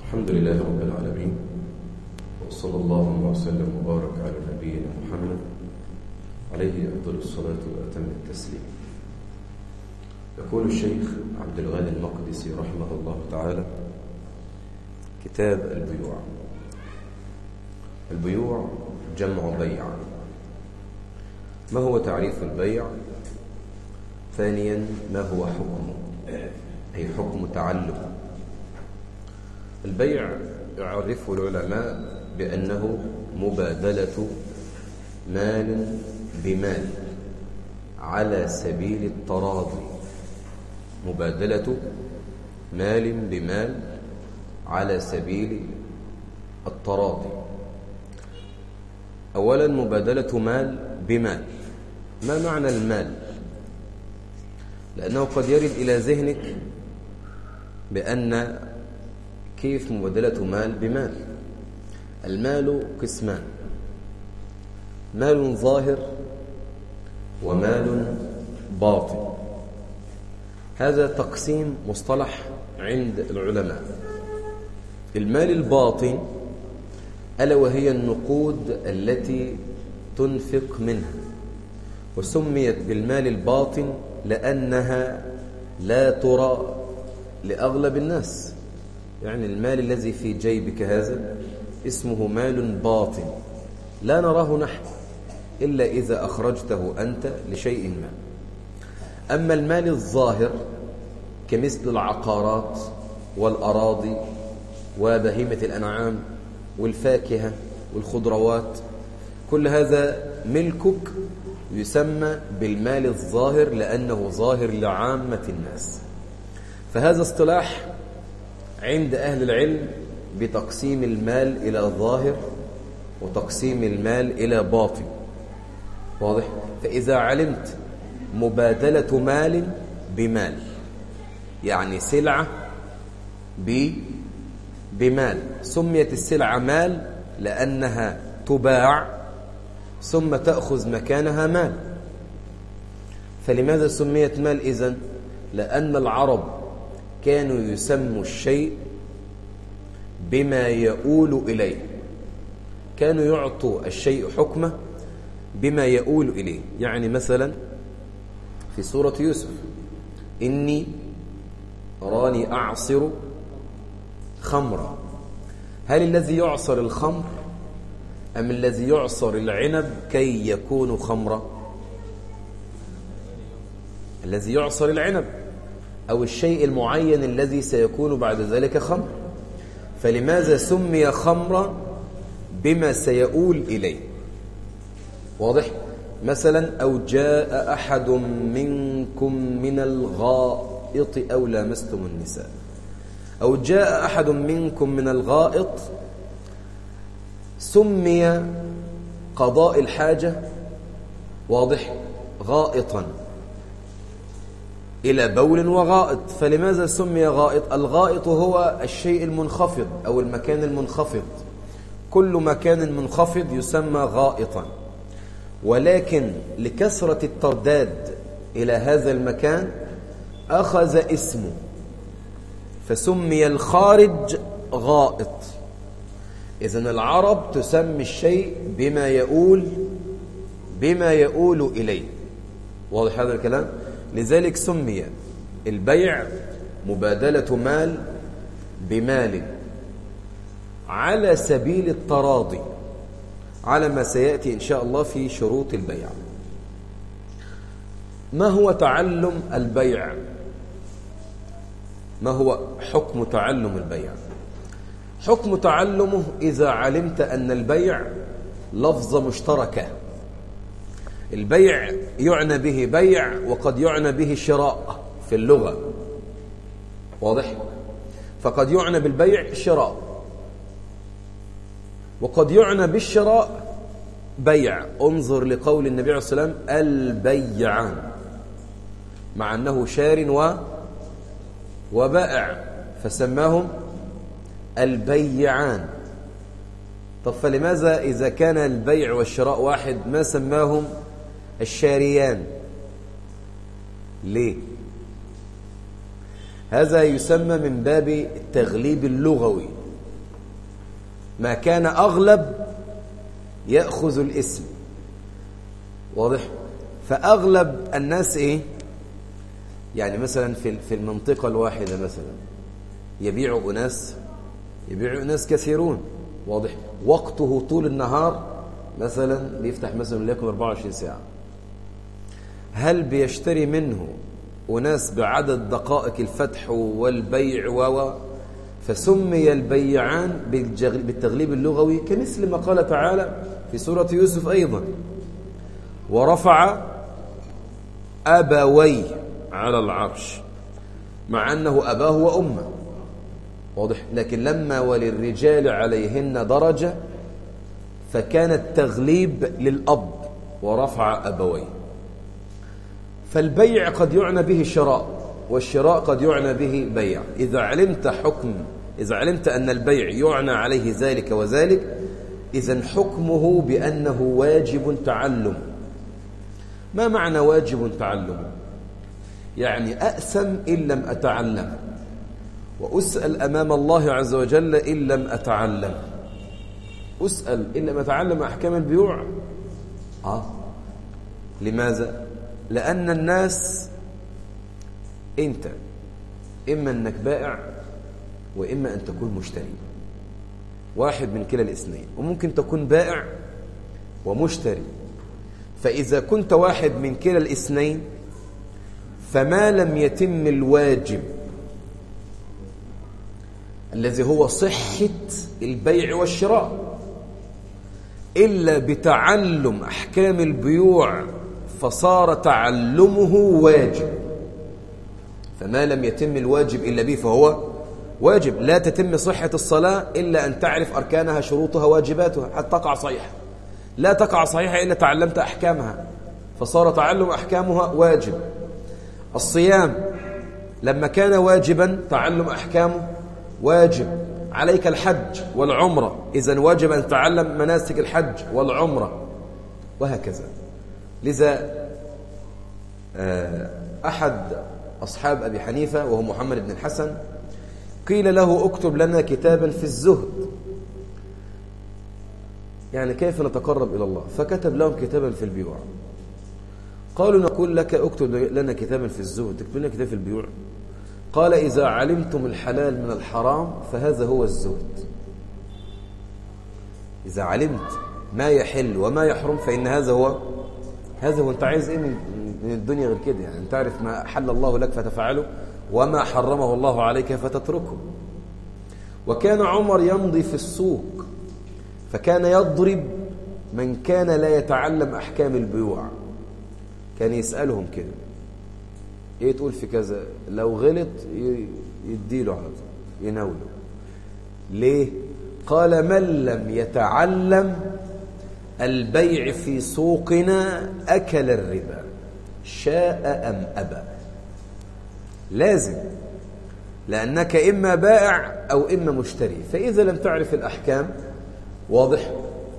الحمد لله رب العالمين وصلى الله وسلم وبارك على نبينا محمد عليه أفضل الصلاة وأتم التسليم يقول الشيخ عبد الغني المقدسي رحمه الله تعالى كتاب البيوع البيوع جمع بيع ما هو تعريف البيع ثانيا ما هو حكمه أي حكم تعلم البيع يعرفه العلماء بأنه مبادلة مال بمال على سبيل التراضي مبادلة مال بمال على سبيل التراضي أولا مبادلة مال بمال ما معنى المال لأنه قد يرد إلى ذهنك بأن كيف مبادلة مال بمال المال قسمان مال ظاهر ومال باطن هذا تقسيم مصطلح عند العلماء المال الباطن ألا وهي النقود التي تنفق منها وسميت بالمال الباطن لأنها لا ترى لأغلب الناس يعني المال الذي في جيبك هذا اسمه مال باطن لا نراه نحن إلا إذا أخرجته أنت لشيء ما أما المال الظاهر كمثل العقارات والأراضي وبهيمة الأنعام والفاكهة والخضروات كل هذا ملكك يسمى بالمال الظاهر لأنه ظاهر لعامة الناس فهذا اصطلاح عند أهل العلم بتقسيم المال إلى ظاهر وتقسيم المال إلى باطن واضح؟ فإذا علمت مبادلة مال بمال يعني سلعة ب بمال سميت السلعة مال لأنها تباع ثم تأخذ مكانها مال فلماذا سميت مال إذن؟ لأن العرب كانوا يسموا الشيء بما يؤول إليه كانوا يعطوا الشيء حكمه بما يؤول إليه يعني مثلا في سورة يوسف إني أراني أعصر خمرا هل الذي يعصر الخمر أم الذي يعصر العنب كي يكون خمرا الذي يعصر العنب أو الشيء المعين الذي سيكون بعد ذلك خمر فلماذا سمي خمرا بما سيؤول إليه واضح مثلا أو جاء أحد منكم من الغائط أو لامستم النساء أو جاء أحد منكم من الغائط سمي قضاء الحاجة واضح غائطا إلى بول وغائط فلماذا سمي غائط الغائط هو الشيء المنخفض أو المكان المنخفض كل مكان منخفض يسمى غائطا ولكن لكثرة الترداد إلى هذا المكان أخذ اسمه فسمي الخارج غائط إذن العرب تسمي الشيء بما يؤول بما يؤول إليه واضح هذا الكلام لذلك سمي البيع مبادلة مال بمال على سبيل التراضي على ما سيأتي إن شاء الله في شروط البيع ما هو تعلم البيع ما هو حكم تعلم البيع حكم تعلمه إذا علمت أن البيع لفظة مشتركة البيع يعنى به بيع وقد يعنى به شراء في اللغة واضح فقد يعنى بالبيع شراء وقد يعنى بالشراء بيع انظر لقول النبي عليه الصلاة والسلام البيعان مع أنه شار و وبائع فسماهم البيعان طب فلماذا إذا كان البيع والشراء واحد ما سماهم الشاريان ليه هذا يسمى من باب التغليب اللغوي ما كان أغلب يأخذ الاسم واضح فأغلب الناس إيه يعني مثلا في في المنطقة الواحدة مثلا يبيع أناس يبيع أناس كثيرون واضح وقته طول النهار مثلا بيفتح مثلا ليكن 24 ساعة هل بيشتري منه أناس بعدد دقائق الفتح والبيع و فسمي البيعان بالتغليب اللغوي كمثل ما قال تعالى في سورة يوسف أيضا ورفع أبوي على العرش مع أنه أباه وأمه واضح لكن لما وللرجال عليهن درجة فكان التغليب للأب ورفع أبويه فالبيع قد يعنى به شراء والشراء قد يعنى به بيع إذا علمت حكم إذا علمت أن البيع يعنى عليه ذلك وذلك إذا حكمه بأنه واجب تعلم ما معنى واجب تعلم يعني أأثم إن لم أتعلم وأسأل أمام الله عز وجل إن لم أتعلم أسأل إن لم أتعلم أحكام البيوع آه لماذا؟ لأن الناس أنت إما أنك بائع وإما أن تكون مشتري واحد من كلا الاثنين وممكن تكون بائع ومشتري فإذا كنت واحد من كلا الاثنين فما لم يتم الواجب الذي هو صحة البيع والشراء إلا بتعلم أحكام البيوع فصار تعلمه واجب فما لم يتم الواجب إلا به فهو واجب لا تتم صحة الصلاة إلا أن تعرف أركانها شروطها واجباتها حتى تقع صحيحة لا تقع صحيحة إلا تعلمت أحكامها فصار تعلم أحكامها واجب الصيام لما كان واجبا تعلم أحكامه واجب عليك الحج والعمرة إذا واجب أن تتعلم مناسك الحج والعمرة وهكذا لذا أحد أصحاب أبي حنيفة وهو محمد بن الحسن قيل له اكتب لنا كتابا في الزهد يعني كيف نتقرب إلى الله فكتب لهم كتابا في البيوع قالوا نقول لك اكتب لنا كتابا في الزهد اكتب لنا كتاب في البيوع قال إذا علمتم الحلال من الحرام فهذا هو الزهد إذا علمت ما يحل وما يحرم فإن هذا هو هذا هو أنت عايز إيه من الدنيا غير كده يعني أنت تعرف ما حل الله لك فتفعله وما حرمه الله عليك فتتركه وكان عمر يمضي في السوق فكان يضرب من كان لا يتعلم أحكام البيوع كان يسألهم كده ايه تقول في كذا لو غلط يديله على طول يناوله ليه قال من لم يتعلم البيع في سوقنا أكل الربا شاء أم أبى لازم لأنك إما بائع أو إما مشتري فإذا لم تعرف الأحكام واضح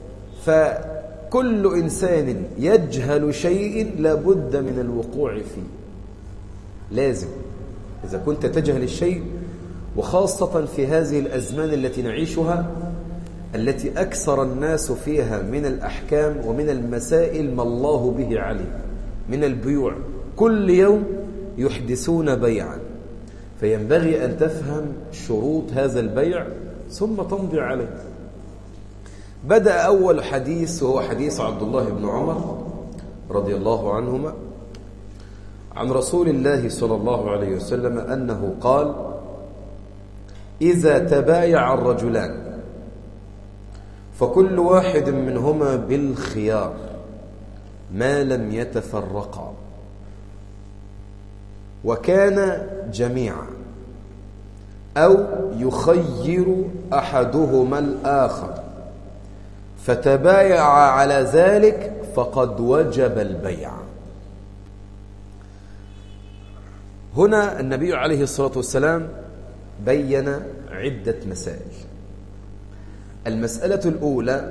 فكل إنسان يجهل شيء لابد من الوقوع فيه لازم إذا كنت تجهل الشيء وخاصة في هذه الأزمان التي نعيشها التي أكثر الناس فيها من الأحكام ومن المسائل ما الله به عليم من البيوع كل يوم يحدثون بيعا فينبغي أن تفهم شروط هذا البيع ثم تمضي عليه بدأ أول حديث وهو حديث عبد الله بن عمر رضي الله عنهما عن رسول الله صلى الله عليه وسلم أنه قال إذا تبايع الرجلان فكل واحد منهما بالخيار ما لم يتفرقا وكان جميعا أو يخير أحدهما الآخر فتبايع على ذلك فقد وجب البيع هنا النبي عليه الصلاة والسلام بين عدة مسائل المسألة الأولى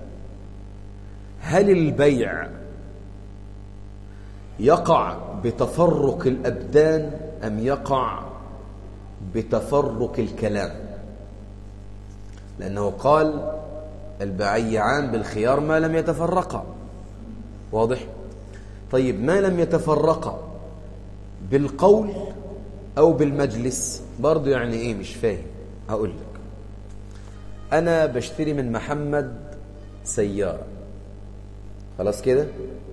هل البيع يقع بتفرق الأبدان أم يقع بتفرق الكلام لأنه قال البيعان بالخيار ما لم يتفرقا واضح طيب ما لم يتفرقا بالقول أو بالمجلس برضو يعني إيه مش فاهم هقول لك أنا بشتري من محمد سيارة خلاص كده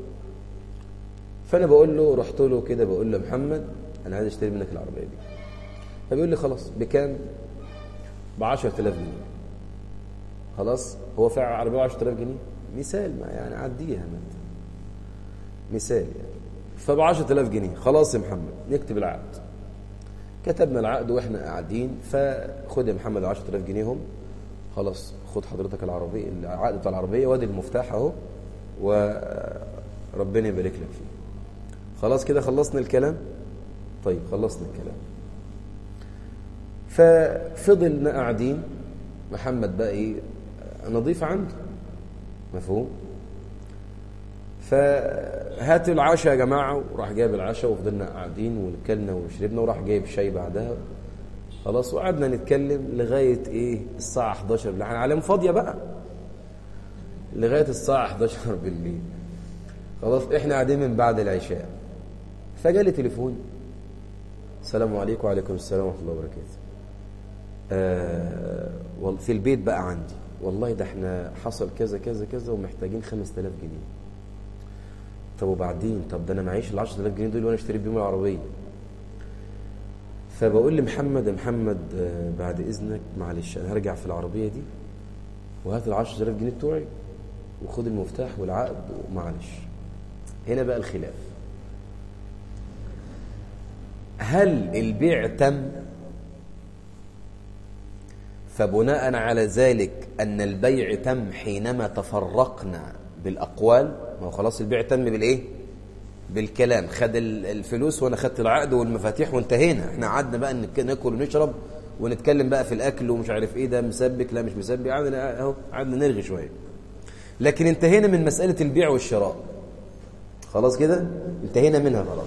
فأنا بقول له رحت له كده بقول له محمد أنا عايز أشتري منك العربية دي فبيقول لي خلاص بكام ب 10000 جنيه خلاص هو فعلا عربية ب 10000 جنيه مثال ما يعني عديها ما مثال يعني فب 10000 جنيه خلاص يا محمد نكتب العقد كتبنا العقد واحنا قاعدين فخد يا محمد 10000 جنيه هم خلاص خد حضرتك العربيه العقد بتاع العربيه وادي المفتاح اهو وربنا يبارك لك فيه خلاص كده خلصنا الكلام طيب خلصنا الكلام ففضلنا قاعدين محمد بقى ايه نظيف عنده مفهوم فهات العشاء يا جماعة وراح جايب العشاء وفضلنا قاعدين ونكلنا وشربنا وراح جايب شاي بعدها خلاص وقعدنا نتكلم لغاية ايه الساعة 11 بالليل على فاضية بقى لغاية الساعة 11 بالليل خلاص احنا قاعدين من بعد العشاء فجالي تليفون السلام عليكم وعليكم السلام ورحمة الله وبركاته آه في البيت بقى عندي والله ده احنا حصل كذا كذا كذا ومحتاجين 5000 جنيه طب وبعدين طب ده انا معيش ال 10000 جنيه دول وانا اشتري بيهم العربيه فبقول لمحمد يا محمد آه بعد اذنك معلش انا هرجع في العربيه دي وهات ال 10000 جنيه بتوعي وخد المفتاح والعقد ومعلش هنا بقى الخلاف هل البيع تم فبناء على ذلك أن البيع تم حينما تفرقنا بالأقوال ما هو خلاص البيع تم بالإيه بالكلام خد الفلوس وأنا خدت العقد والمفاتيح وانتهينا احنا قعدنا بقى ناكل ونشرب ونتكلم بقى في الأكل ومش عارف إيه ده مسبك لا مش مسبك قعدنا أهو قعدنا نرغي شوية لكن انتهينا من مسألة البيع والشراء خلاص كده انتهينا منها خلاص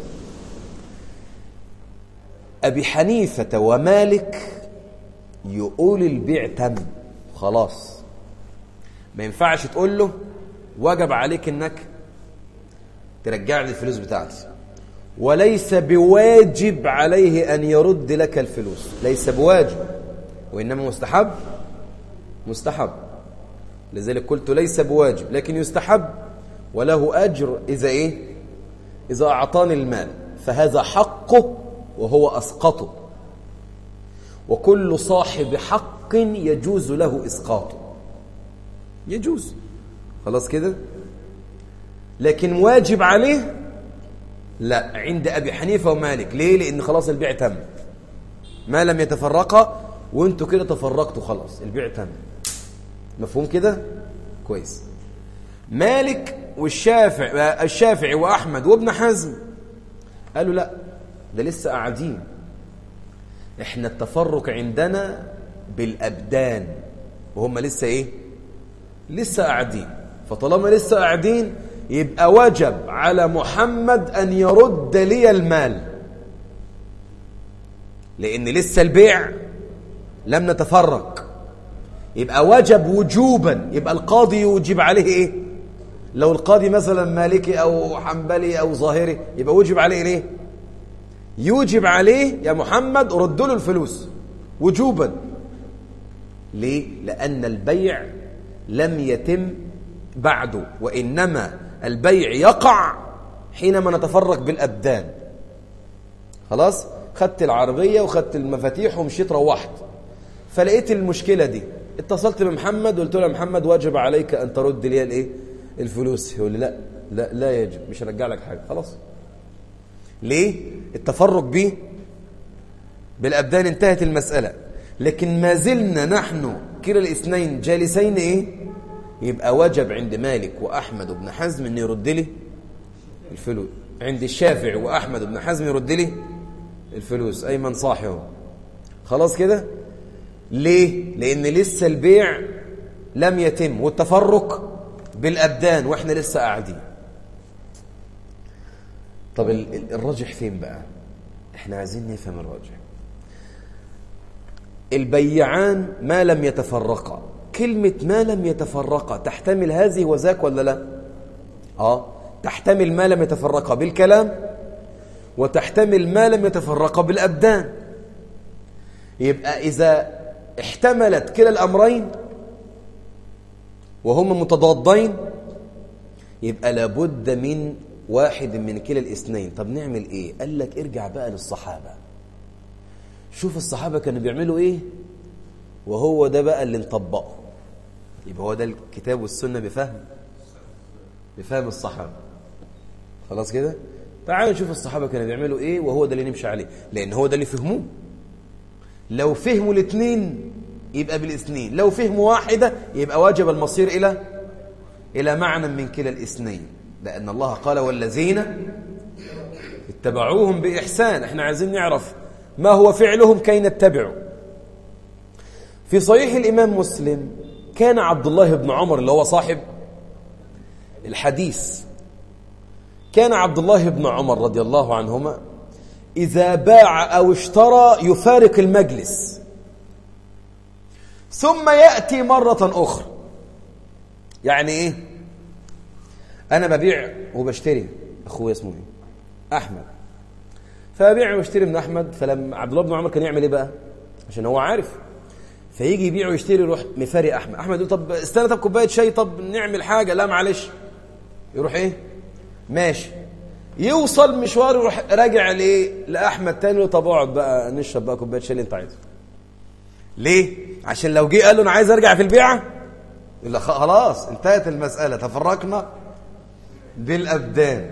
أبي حنيفة ومالك يقول البيع تم خلاص ما ينفعش تقول له وجب عليك انك ترجع لي الفلوس بتاعتي وليس بواجب عليه ان يرد لك الفلوس ليس بواجب وانما مستحب مستحب لذلك قلت ليس بواجب لكن يستحب وله اجر اذا ايه اذا اعطاني المال فهذا حقه وهو اسقطه وكل صاحب حق يجوز له إسقاطه يجوز خلاص كده لكن واجب عليه لا عند أبي حنيفة ومالك ليه لأن خلاص البيع تم ما لم يتفرقا وانتوا كده تفرقتوا خلاص البيع تم مفهوم كده كويس مالك والشافع الشافعي وأحمد وابن حزم قالوا لا ده لسه قاعدين احنا التفرق عندنا بالابدان وهم لسه ايه لسه قاعدين فطالما لسه قاعدين يبقى وجب على محمد ان يرد لي المال لان لسه البيع لم نتفرق يبقى وجب وجوبا يبقى القاضي يوجب عليه ايه لو القاضي مثلا مالكي او حنبلي او ظاهري يبقى وجب عليه ليه يوجب عليه يا محمد رد له الفلوس وجوبا ليه لأن البيع لم يتم بعده وإنما البيع يقع حينما نتفرق بالأبدان خلاص خدت العربية وخدت المفاتيح ومشيت روحت فلقيت المشكلة دي اتصلت بمحمد وقلت له يا محمد واجب عليك أن ترد لي الايه الفلوس يقول لي لا لا لا يجب مش هرجع لك حاجة خلاص ليه التفرق به بالأبدان انتهت المسألة لكن ما زلنا نحن كلا الاثنين جالسين ايه يبقى وجب عند مالك وأحمد بن حزم ان يرد لي الفلوس عند الشافعي وأحمد بن حزم يرد لي الفلوس أيمن صاحبه خلاص كده ليه لأن لسه البيع لم يتم والتفرق بالأبدان وإحنا لسه قاعدين طب الراجح فين بقى احنا عايزين نفهم الراجح البيعان ما لم يتفرقا كلمة ما لم يتفرقا تحتمل هذه وذاك ولا لا آه تحتمل ما لم يتفرقا بالكلام وتحتمل ما لم يتفرقا بالأبدان يبقى إذا احتملت كلا الأمرين وهما متضادين يبقى لابد من واحد من كلا الاثنين طب نعمل ايه قال لك ارجع بقى للصحابة شوف الصحابة كانوا بيعملوا ايه وهو ده بقى اللي نطبقه يبقى هو ده الكتاب والسنة بفهم بفهم الصحابة خلاص كده تعالوا نشوف الصحابة كانوا بيعملوا ايه وهو ده اللي نمشي عليه لان هو ده اللي فهموه لو فهموا الاثنين يبقى بالاثنين لو فهموا واحدة يبقى واجب المصير إلى إلى معنى من كلا الاثنين لأن الله قال والذين اتبعوهم بإحسان احنا عايزين نعرف ما هو فعلهم كي نتبعه في صحيح الإمام مسلم كان عبد الله بن عمر اللي هو صاحب الحديث كان عبد الله بن عمر رضي الله عنهما إذا باع أو اشترى يفارق المجلس ثم يأتي مرة أخرى يعني إيه أنا ببيع وبشتري أخوي اسمه إيه أحمد فبيع واشتري من أحمد فلما عبد الله بن عمر كان يعمل إيه بقى عشان هو عارف فيجي يبيع ويشتري يروح مفارق أحمد أحمد يقول طب استنى طب كوباية شاي طب نعمل حاجة لا معلش يروح إيه ماشي يوصل مشوار يروح راجع لايه لاحمد تاني طب اقعد بقى نشرب بقى كوبايه شاي اللي انت عايزه ليه عشان لو جه قال له انا عايز ارجع في البيعه يقول خلاص انتهت المساله تفرقنا بالابدان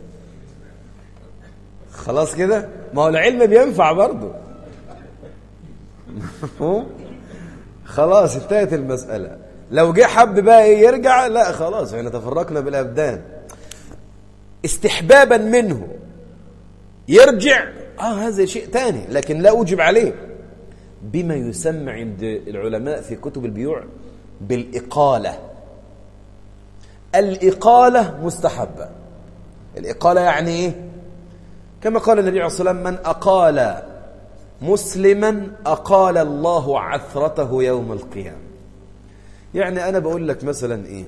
خلاص كده ما هو العلم بينفع برضه خلاص انتهت المساله لو جه حب بقى ايه يرجع لا خلاص احنا تفرقنا بالابدان استحبابا منه يرجع اه هذا شيء ثاني لكن لا اوجب عليه بما يسمى عند العلماء في كتب البيوع بالإقالة الإقالة مستحبة الإقالة يعني إيه؟ كما قال النبي عليه الصلاة والسلام من أقال مسلما أقال الله عثرته يوم القيامة يعني أنا بقول لك مثلا إيه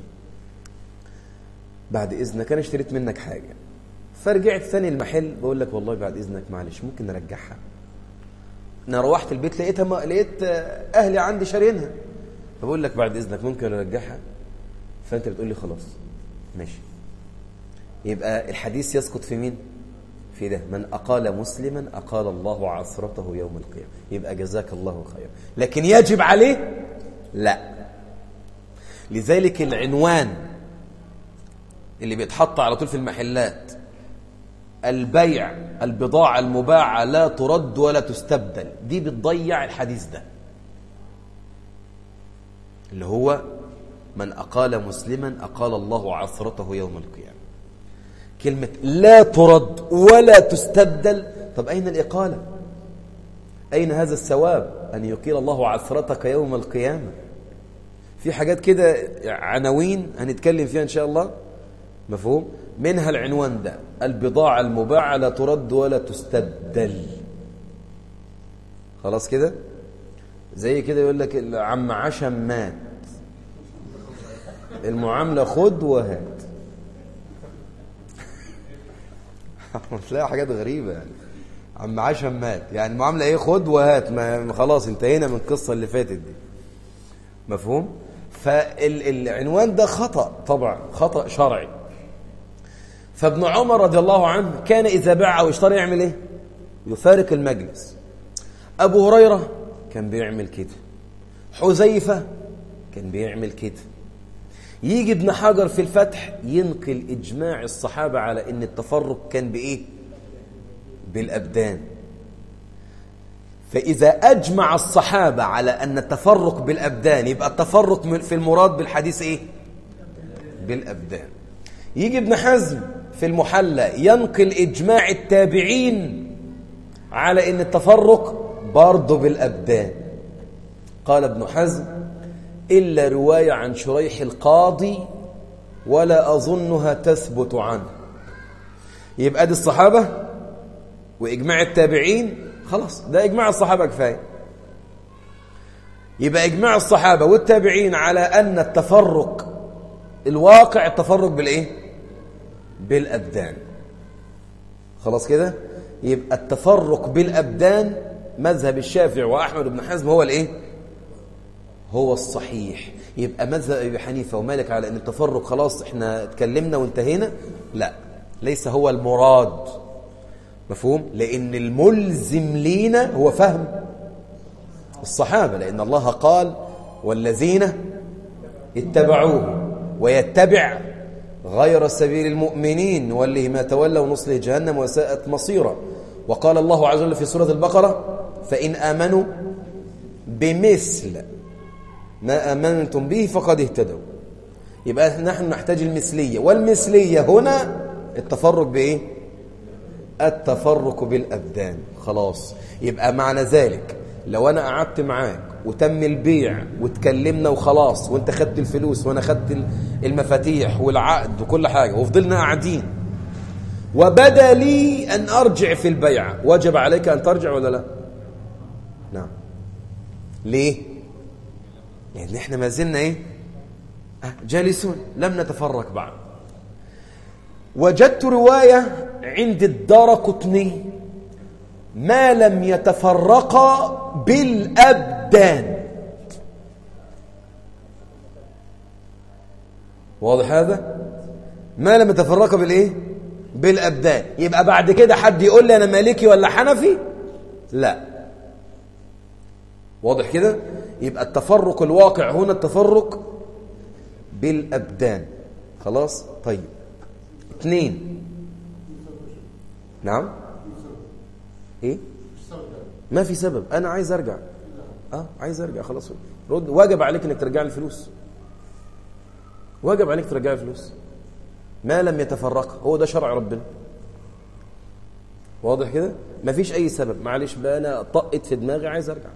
بعد إذنك أنا اشتريت منك حاجة فرجعت ثاني المحل بقول لك والله بعد إذنك معلش ممكن نرجعها انا روحت البيت لقيتها ما لقيت اهلي عندي شارينها فبقول لك بعد اذنك ممكن ارجعها فانت بتقول لي خلاص ماشي يبقى الحديث يسقط في مين في ده من اقال مسلما اقال الله عثرته يوم القيامه يبقى جزاك الله خيرا لكن يجب عليه لا لذلك العنوان اللي بيتحط على طول في المحلات البيع البضاعة المباعة لا ترد ولا تستبدل دي بتضيع الحديث ده اللي هو من أقال مسلما أقال الله عثرته يوم القيامة كلمة لا ترد ولا تستبدل طب أين الإقالة أين هذا الثواب أن يقيل الله عثرتك يوم القيامة في حاجات كده عناوين هنتكلم فيها إن شاء الله مفهوم منها العنوان ده البضاعة المباعة لا ترد ولا تستبدل خلاص كده زي كده يقول لك عم عشم مات المعاملة خد وهات تلاقي حاجات غريبة يعني عم عشم مات يعني المعاملة ايه خد وهات ما خلاص انتهينا من القصة اللي فاتت دي مفهوم فالعنوان ده خطأ طبعا خطأ شرعي فابن عمر رضي الله عنه كان إذا باع أو اشترى يعمل إيه يفارق المجلس أبو هريرة كان بيعمل كده حذيفة كان بيعمل كده يجي ابن حجر في الفتح ينقل إجماع الصحابة على أن التفرق كان بإيه بالأبدان فإذا أجمع الصحابة على أن التفرق بالأبدان يبقى التفرق في المراد بالحديث إيه بالأبدان يجي ابن حزم في المحلى ينقل إجماع التابعين على أن التفرق برضه بالأبدان قال ابن حزم إلا رواية عن شريح القاضي ولا أظنها تثبت عنه يبقى دي الصحابة وإجماع التابعين خلاص ده إجماع الصحابة كفاية يبقى إجماع الصحابة والتابعين على أن التفرق الواقع التفرق بالإيه؟ بالأبدان خلاص كده؟ يبقى التفرق بالأبدان مذهب الشافعي وأحمد بن حزم هو الإيه؟ هو الصحيح يبقى مذهب أبي حنيفة ومالك على أن التفرق خلاص احنا اتكلمنا وانتهينا لا ليس هو المراد مفهوم لأن الملزم لينا هو فهم الصحابة لأن الله قال والذين اتبعوه ويتبع غير سبيل المؤمنين نوله ما تولى ونصله جهنم وساءت مصيرا وقال الله عز وجل في سورة البقرة فإن آمنوا بمثل ما آمنتم به فقد اهتدوا يبقى نحن نحتاج المثلية والمثلية هنا التفرق بإيه؟ التفرق بالأبدان خلاص يبقى معنى ذلك لو أنا قعدت معاك وتم البيع وتكلمنا وخلاص وانت خدت الفلوس وانا خدت المفاتيح والعقد وكل حاجة وفضلنا قاعدين وبدا لي أن أرجع في البيع وجب عليك أن ترجع ولا لا نعم ليه لأن احنا ما زلنا ايه جالسون لم نتفرق بعد وجدت رواية عند الدار قطني ما لم يتفرقا بالأبدان واضح هذا ما لم يتفرقا بالإيه بالأبدان يبقى بعد كده حد يقول لي أنا مالكي ولا حنفي لا واضح كده يبقى التفرق الواقع هنا التفرق بالأبدان خلاص طيب اثنين نعم ايه ما في سبب انا عايز ارجع اه عايز ارجع خلاص رد واجب عليك انك ترجع لي الفلوس واجب عليك ترجع لي الفلوس ما لم يتفرق هو ده شرع ربنا واضح كده مفيش اي سبب معلش بقى انا طقت في دماغي عايز ارجع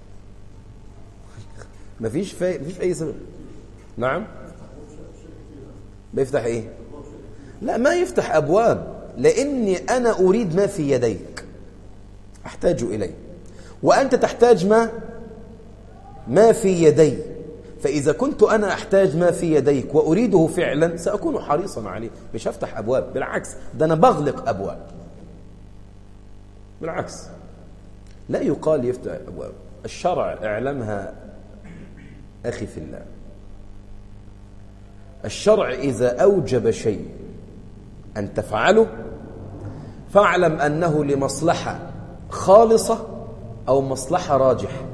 مفيش في... مفيش اي سبب نعم بيفتح ايه لا ما يفتح ابواب لاني انا اريد ما في يديك احتاج اليه وانت تحتاج ما ما في يدي فاذا كنت انا احتاج ما في يديك واريده فعلا ساكون حريصا عليه مش هفتح ابواب بالعكس ده انا بغلق ابواب بالعكس لا يقال يفتح ابواب الشرع اعلمها اخي في الله الشرع اذا اوجب شيء ان تفعله فاعلم انه لمصلحه خالصه او مصلحه راجحه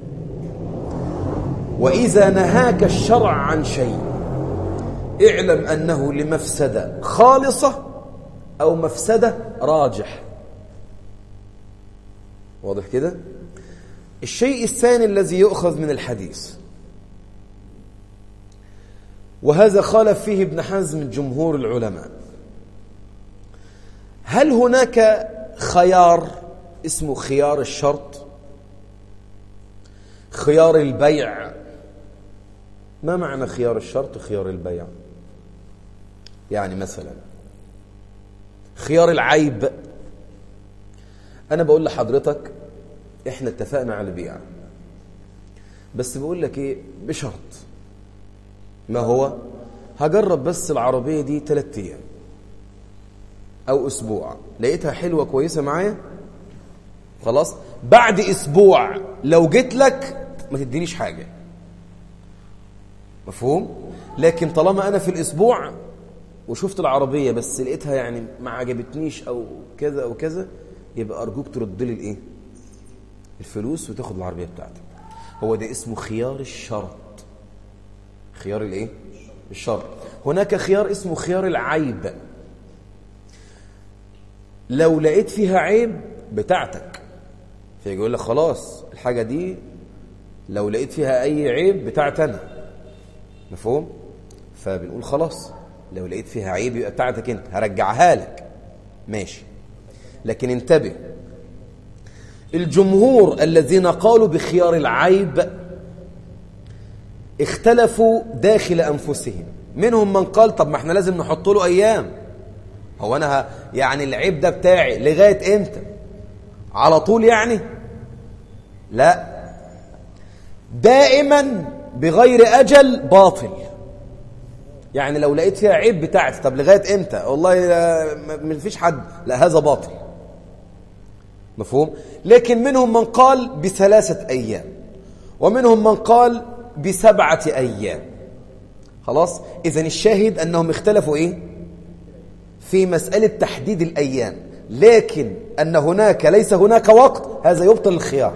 واذا نهاك الشرع عن شيء اعلم انه لمفسده خالصه او مفسده راجح واضح كده الشيء الثاني الذي يؤخذ من الحديث وهذا خالف فيه ابن حزم جمهور العلماء هل هناك خيار اسمه خيار الشرط خيار البيع ما معنى خيار الشرط خيار البيع يعني مثلا خيار العيب انا بقول لحضرتك احنا اتفقنا على البيع بس بقول لك ايه بشرط ما هو هجرب بس العربية دي ثلاثة ايام او اسبوع لقيتها حلوة كويسة معايا خلاص بعد اسبوع لو جيت لك ما تدينيش حاجة مفهوم لكن طالما انا في الاسبوع وشفت العربية بس لقيتها يعني ما عجبتنيش او كذا او كذا يبقى ارجوك ترد لي الايه الفلوس وتاخد العربية بتاعتك هو ده اسمه خيار الشرط خيار الايه الشرط هناك خيار اسمه خيار العيب لو لقيت فيها عيب بتاعتك فيجي يقول لك خلاص الحاجة دي لو لقيت فيها أي عيب بتاعت أنا مفهوم؟ فبنقول خلاص لو لقيت فيها عيب يبقى بتاعتك أنت هرجعها لك ماشي لكن انتبه الجمهور الذين قالوا بخيار العيب اختلفوا داخل أنفسهم منهم من قال طب ما احنا لازم نحط له أيام هو أنا ه... يعني العيب ده بتاعي لغاية امتى على طول يعني لا دائما بغير أجل باطل يعني لو لقيت فيها عيب بتاعتي طب لغاية امتى والله ما فيش حد لا هذا باطل مفهوم لكن منهم من قال بثلاثة أيام ومنهم من قال بسبعة أيام خلاص إذا الشاهد أنهم اختلفوا إيه في مسألة تحديد الأيام لكن أن هناك ليس هناك وقت هذا يبطل الخيار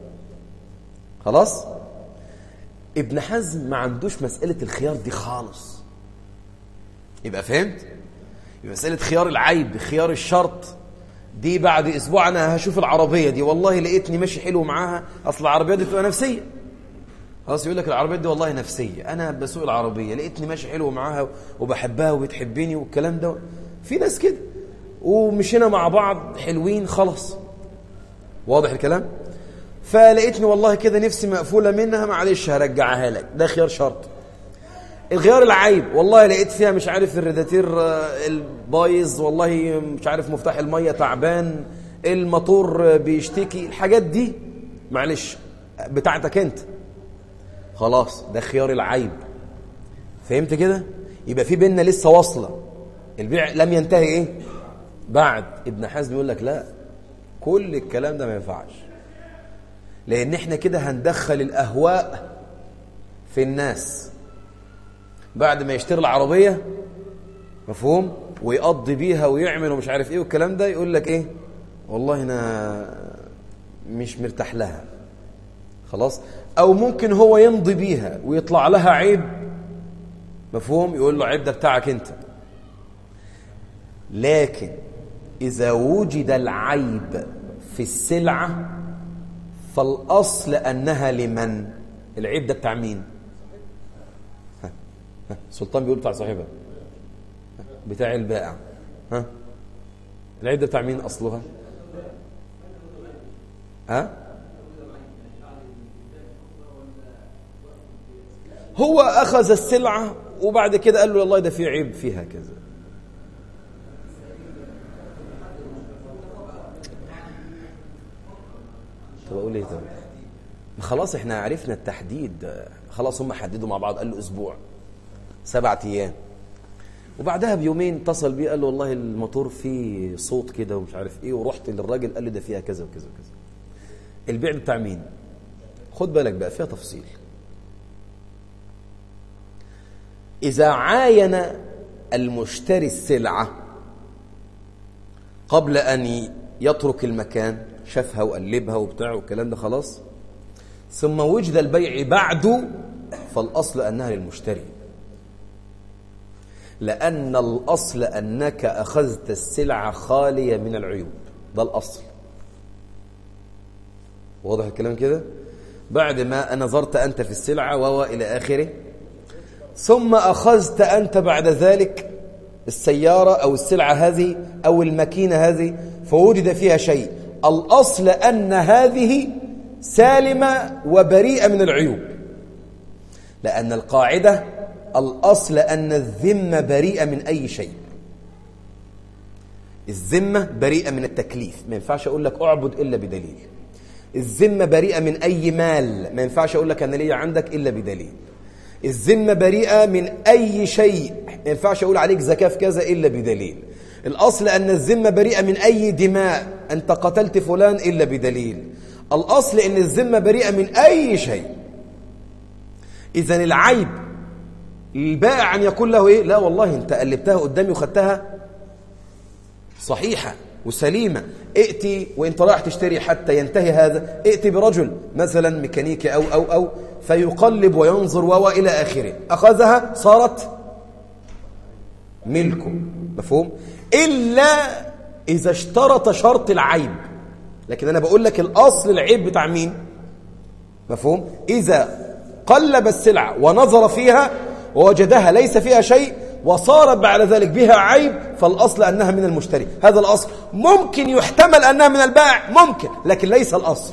خلاص ابن حزم ما عندوش مسألة الخيار دي خالص يبقى فهمت يبقى مسألة خيار العيب خيار الشرط دي بعد اسبوع انا هشوف العربيه دي والله لقيتني ماشي حلو معاها اصل العربيه دي تبقى نفسيه خلاص يقول لك العربيه دي والله نفسيه انا بسوق العربيه لقيتني ماشي حلو معاها وبحبها وبتحبني والكلام ده في ناس كده ومشينا مع بعض حلوين خلاص واضح الكلام فلقيتني والله كده نفسي مقفوله منها معلش هرجعها لك ده خيار شرط الغيار العيب والله لقيت فيها مش عارف الريداتير البايظ والله مش عارف مفتاح الميه تعبان الموتور بيشتكي الحاجات دي معلش بتاعتك انت خلاص ده خيار العيب فهمت كده يبقى في بيننا لسه واصله البيع لم ينتهي ايه بعد ابن حزم يقول لك لا كل الكلام ده ما ينفعش لان احنا كده هندخل الاهواء في الناس بعد ما يشتري العربية مفهوم ويقضي بيها ويعمل ومش عارف ايه والكلام ده يقول لك ايه والله انا مش مرتاح لها خلاص او ممكن هو يمضي بيها ويطلع لها عيب مفهوم يقول له عيب ده بتاعك انت لكن اذا وجد العيب في السلعة فالاصل انها لمن العيب ده بتاع مين سلطان بيقول بتاع صاحبها بتاع البائع ها العيب ده بتاع مين اصلها ها هو اخذ السلعه وبعد كده قال له والله ده في عيب فيها كذا طب اقول ايه طب خلاص احنا عرفنا التحديد خلاص هم حددوا مع بعض قال له اسبوع سبعة أيام وبعدها بيومين اتصل بيه قال له والله الموتور فيه صوت كده ومش عارف ايه ورحت للراجل قال له ده فيها كذا وكذا وكذا البيع بتاع مين خد بالك بقى فيها تفصيل إذا عاين المشتري السلعة قبل أن يترك المكان شافها وقلبها وبتاع والكلام ده خلاص ثم وجد البيع بعده فالأصل أنها للمشتري لأن الأصل أنك أخذت السلعة خالية من العيوب ده الأصل واضح الكلام كده بعد ما نظرت أنت في السلعة وهو إلى آخره ثم أخذت أنت بعد ذلك السيارة أو السلعة هذه أو الماكينة هذه فوجد فيها شيء الأصل أن هذه سالمة وبريئة من العيوب لأن القاعدة الأصل أن الذمة بريئة من أي شيء الذمة بريئة من التكليف ما ينفعش أقول لك أعبد إلا بدليل الذمة بريئة من أي مال ما ينفعش أقول لك أنا ليا عندك إلا بدليل الذمة بريئة من أي شيء ما ينفعش أقول عليك زكاة في كذا إلا بدليل الأصل أن الذمة بريئة من أي دماء أنت قتلت فلان إلا بدليل الأصل أن الذمة بريئة من أي شيء إذا العيب البائع أن يقول له إيه لا والله أنت قلبتها قدامي وخدتها صحيحة وسليمة ائتي وانت رايح تشتري حتى ينتهي هذا ائتي برجل مثلا ميكانيكي أو أو أو فيقلب وينظر وهو إلى آخره أخذها صارت ملكه مفهوم إلا إذا اشترط شرط العيب لكن أنا بقول لك الأصل العيب بتاع مين مفهوم إذا قلب السلعة ونظر فيها ووجدها ليس فيها شيء وصارت بعد ذلك بها عيب فالأصل أنها من المشتري هذا الأصل ممكن يحتمل أنها من البائع ممكن لكن ليس الأصل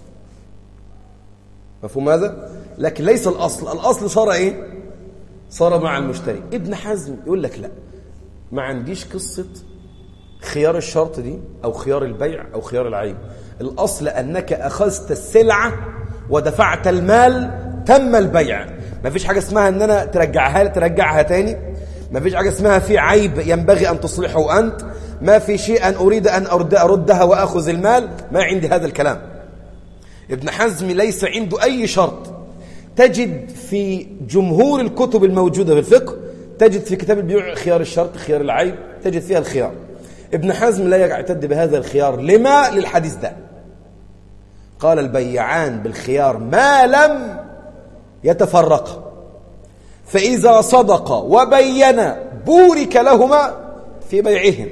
مفهوم هذا لكن ليس الأصل الأصل صار إيه صار مع المشتري ابن حزم يقول لك لا ما عنديش قصة خيار الشرط دي أو خيار البيع أو خيار العيب الأصل أنك أخذت السلعة ودفعت المال تم البيع ما فيش حاجة اسمها ان انا ترجعها ترجعها تاني ما فيش حاجة اسمها في عيب ينبغي ان تصلحه انت ما في شيء أن أريد أن أرد أردها وأخذ المال ما عندي هذا الكلام ابن حزم ليس عنده أي شرط تجد في جمهور الكتب الموجودة في الفقه تجد في كتاب البيوع خيار الشرط خيار العيب تجد فيها الخيار ابن حزم لا يعتد بهذا الخيار لما للحديث ده قال البيعان بالخيار ما لم يتفرقا فإذا صدق وبين بورك لهما في بيعهما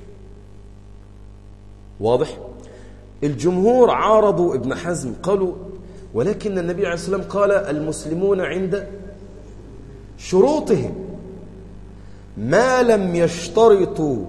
واضح الجمهور عارضوا ابن حزم قالوا ولكن النبي عليه الصلاة والسلام قال المسلمون عند شروطهم ما لم يشترطوا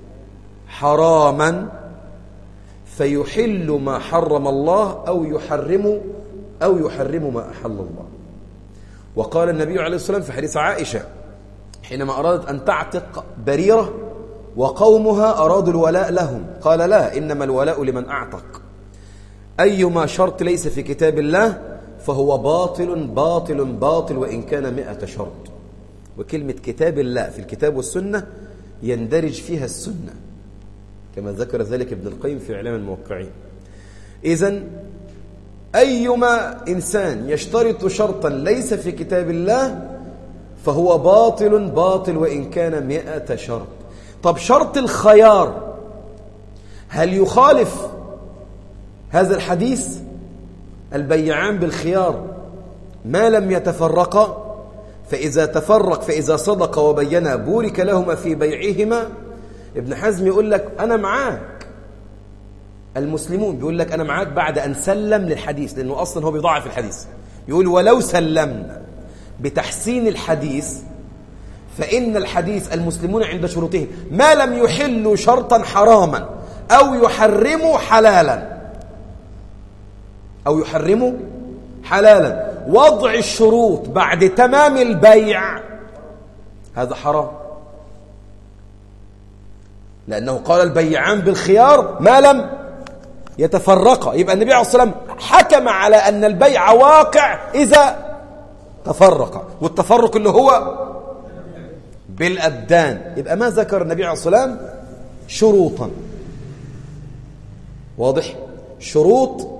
حراما فيحل ما حرم الله أو يحرم أو يحرم ما أحل الله وقال النبي عليه الصلاة والسلام في حديث عائشة حينما أرادت أن تعتق بريرة وقومها أرادوا الولاء لهم قال لا إنما الولاء لمن أعتق أيما شرط ليس في كتاب الله فهو باطل باطل باطل وإن كان مئة شرط وكلمة كتاب الله في الكتاب والسنة يندرج فيها السنة كما ذكر ذلك ابن القيم في إعلام الموقعين إذا أيما إنسان يشترط شرطا ليس في كتاب الله فهو باطل باطل وإن كان مئة شرط طب شرط الخيار هل يخالف هذا الحديث البيعان بالخيار ما لم يتفرقا فإذا تفرق فإذا صدق وبينا بورك لهما في بيعهما ابن حزم يقول لك أنا معاك المسلمون بيقول لك أنا معاك بعد أن سلم للحديث لأنه أصلا هو بيضاعف الحديث يقول ولو سلمنا بتحسين الحديث فإن الحديث المسلمون عند شروطهم ما لم يحلوا شرطا حراما أو يحرموا حلالا أو يحرموا حلالا وضع الشروط بعد تمام البيع هذا حرام لأنه قال البيعان بالخيار ما لم يتفرقا يبقى النبي عليه الصلاة والسلام حكم على أن البيع واقع إذا تفرق والتفرق اللي هو بالأبدان يبقى ما ذكر النبي عليه الصلاة والسلام شروطا واضح شروط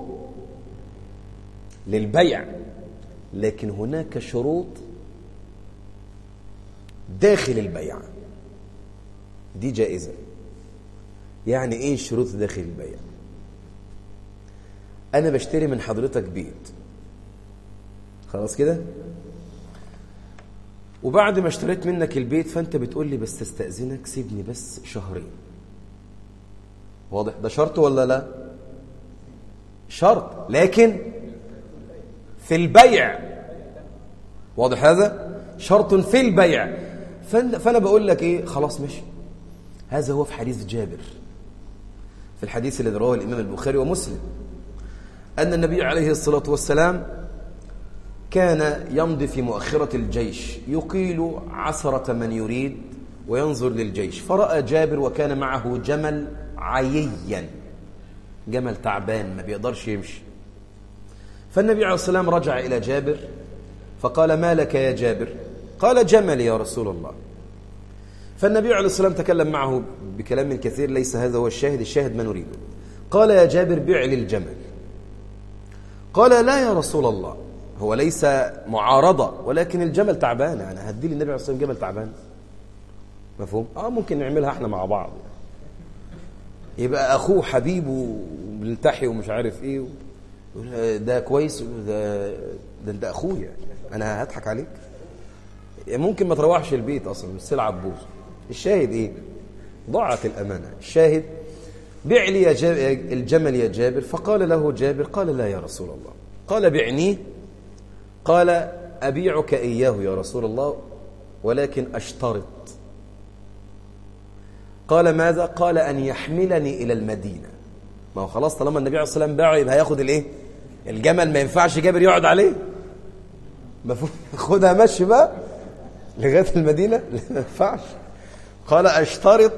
للبيع لكن هناك شروط داخل البيع دي جائزة يعني ايه الشروط داخل البيع انا بشتري من حضرتك بيت خلاص كده وبعد ما اشتريت منك البيت فانت بتقول لي بس تستأذنك سيبني بس شهرين واضح ده شرط ولا لا شرط لكن في البيع واضح هذا شرط في البيع فانا بقول لك ايه خلاص ماشي هذا هو في حديث جابر في الحديث الذي رواه الامام البخاري ومسلم ان النبي عليه الصلاه والسلام كان يمضي في مؤخرة الجيش يقيل عثرة من يريد وينظر للجيش فرأى جابر وكان معه جمل عييا جمل تعبان ما بيقدرش يمشي فالنبي عليه الصلاة والسلام رجع إلى جابر فقال ما لك يا جابر قال جمل يا رسول الله فالنبي عليه الصلاة والسلام تكلم معه بكلام كثير ليس هذا هو الشاهد الشاهد ما نريده قال يا جابر بع لي الجمل قال لا يا رسول الله هو ليس معارضة ولكن الجمل تعبان يعني هدي لي النبي عليه الصلاة والسلام جمل تعبان مفهوم؟ اه ممكن نعملها احنا مع بعض يبقى اخوه حبيبه وملتحي ومش عارف ايه ده كويس ده ده انت اخويا انا هضحك عليك ممكن ما تروحش البيت اصلا السلعه تبوظ الشاهد ايه ضاعت الامانه الشاهد بيع لي يا الجمل يا جابر فقال له جابر قال لا يا رسول الله قال بعنيه قال أبيعك إياه يا رسول الله ولكن أشترط قال ماذا؟ قال أن يحملني إلى المدينة ما هو خلاص طالما النبي عليه الصلاة والسلام باعه يبقى هياخد الإيه؟ الجمل ما ينفعش جابر يقعد عليه مفهوم خدها مشي بقى لغاية المدينة ما ينفعش قال أشترط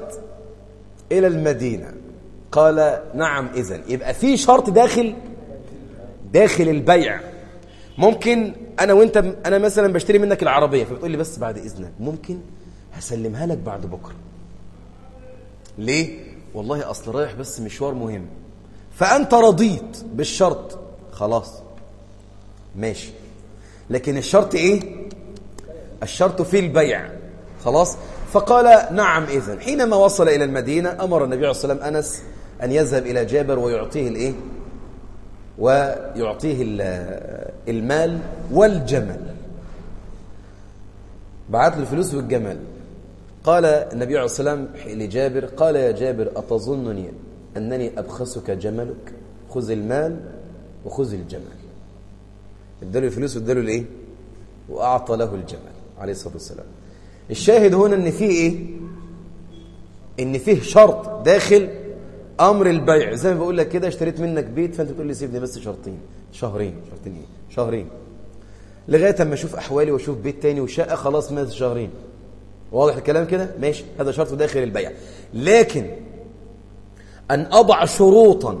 إلى المدينة قال نعم إذن يبقى في شرط داخل داخل البيع ممكن انا وانت انا مثلا بشتري منك العربيه فبتقول لي بس بعد اذنك ممكن هسلمها لك بعد بكره ليه والله اصل رايح بس مشوار مهم فانت رضيت بالشرط خلاص ماشي لكن الشرط ايه الشرط في البيع خلاص فقال نعم اذن حينما وصل الى المدينه امر النبي عليه الصلاه والسلام انس ان يذهب الى جابر ويعطيه الايه ويعطيه المال والجمل بعت له الفلوس والجمل قال النبي عليه الصلاة والسلام لجابر قال يا جابر أتظنني أنني أبخسك جملك خذ المال وخذ الجمل اداله الفلوس واداله الايه واعطى له الجمل عليه الصلاه والسلام الشاهد هنا ان فيه ايه ان فيه شرط داخل امر البيع زي ما بقول لك كده اشتريت منك بيت فانت تقول لي سيبني بس شرطين شهرين شرطين ايه شهرين لغايه اما اشوف احوالي واشوف بيت تاني وشقه خلاص مات شهرين واضح الكلام كده ماشي هذا شرط داخل البيع لكن ان اضع شروطا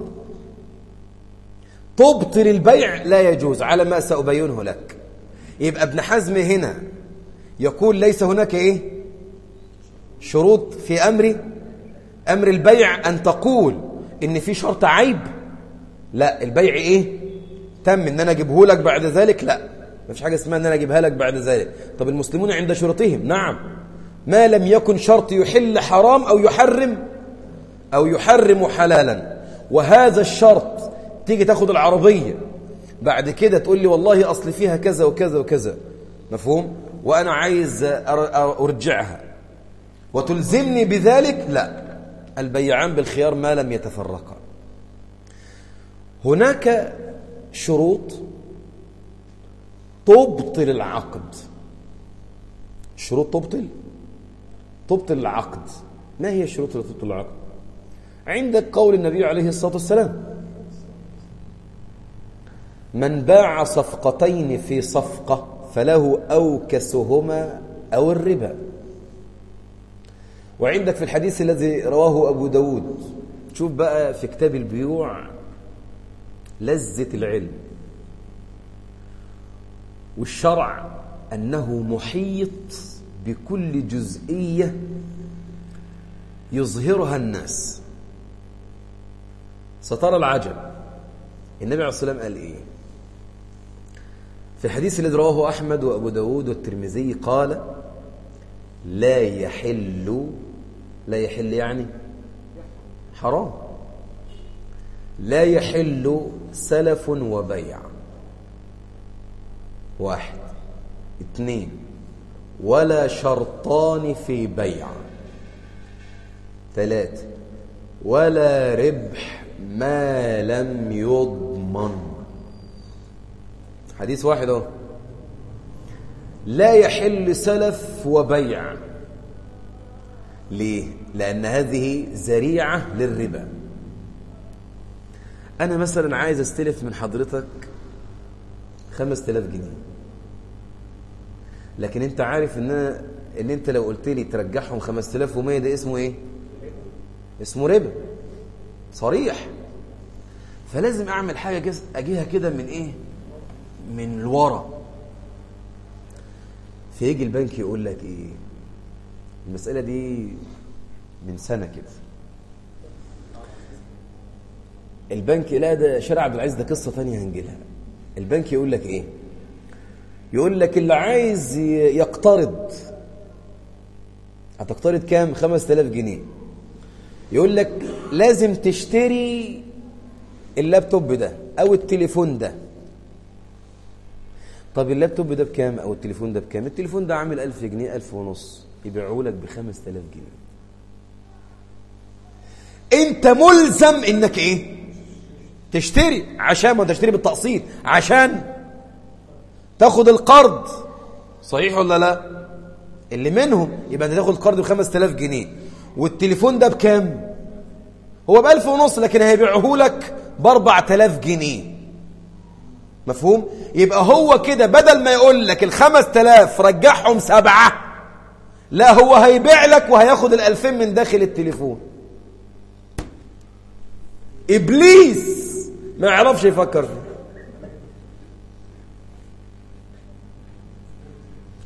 تبطل البيع لا يجوز على ما سأبينه لك يبقى ابن حزم هنا يقول ليس هناك ايه شروط في امر امر البيع ان تقول ان في شرط عيب لا البيع ايه تم ان انا اجيبه لك بعد ذلك لا ما فيش حاجه اسمها ان انا اجيبها لك بعد ذلك طب المسلمون عند شروطهم نعم ما لم يكن شرط يحل حرام او يحرم او يحرم حلالا وهذا الشرط تيجي تاخد العربية بعد كده تقول لي والله أصل فيها كذا وكذا وكذا مفهوم وأنا عايز أرجعها وتلزمني بذلك لا البيعان بالخيار ما لم يتفرقا هناك شروط تبطل العقد شروط تبطل تبطل العقد ما هي الشروط التي تبطل العقد عندك قول النبي عليه الصلاة والسلام من باع صفقتين في صفقة فله أوكسهما أو الربا وعندك في الحديث الذي رواه أبو داود شوف بقى في كتاب البيوع لذة العلم والشرع أنه محيط بكل جزئية يظهرها الناس سترى العجب النبي عليه الصلاة والسلام قال إيه في الحديث الذي رواه أحمد وأبو داود والترمذي قال لا يحل لا يحل يعني حرام لا يحل سلف وبيع واحد اثنين ولا شرطان في بيع ثلاثة ولا ربح ما لم يضمن حديث واحد اهو لا يحل سلف وبيع ليه لان هذه ذريعه للربا انا مثلا عايز استلف من حضرتك 5000 جنيه لكن انت عارف ان أنا ان انت لو قلت لي ترجعهم 5100 ده اسمه ايه اسمه ربا صريح فلازم اعمل حاجه اجيها كده من ايه من الورا فيجي البنك يقول لك ايه المسألة دي من سنة كده البنك لا ده شارع عبد العزيز ده قصة ثانية هنجيلها البنك يقول لك ايه يقول لك اللي عايز يقترض هتقترض كام 5000 جنيه يقول لك لازم تشتري اللابتوب ده او التليفون ده طب اللابتوب ده بكام او التليفون ده بكام التليفون ده عامل 1000 جنيه 1000 ونص يبيعوا لك ب 5000 جنيه انت ملزم انك ايه تشتري عشان ما تشتري بالتقسيط عشان تاخد القرض صحيح ولا لا اللي منهم يبقى انت تاخد القرض ب 5000 جنيه والتليفون ده بكام هو ب 1000 ونص لكن هيبيعه لك ب 4000 جنيه مفهوم يبقى هو كده بدل ما يقول لك الخمس تلاف رجعهم سبعة لا هو هيبيع لك وهياخد الألفين من داخل التليفون إبليس ما يعرفش يفكر فيه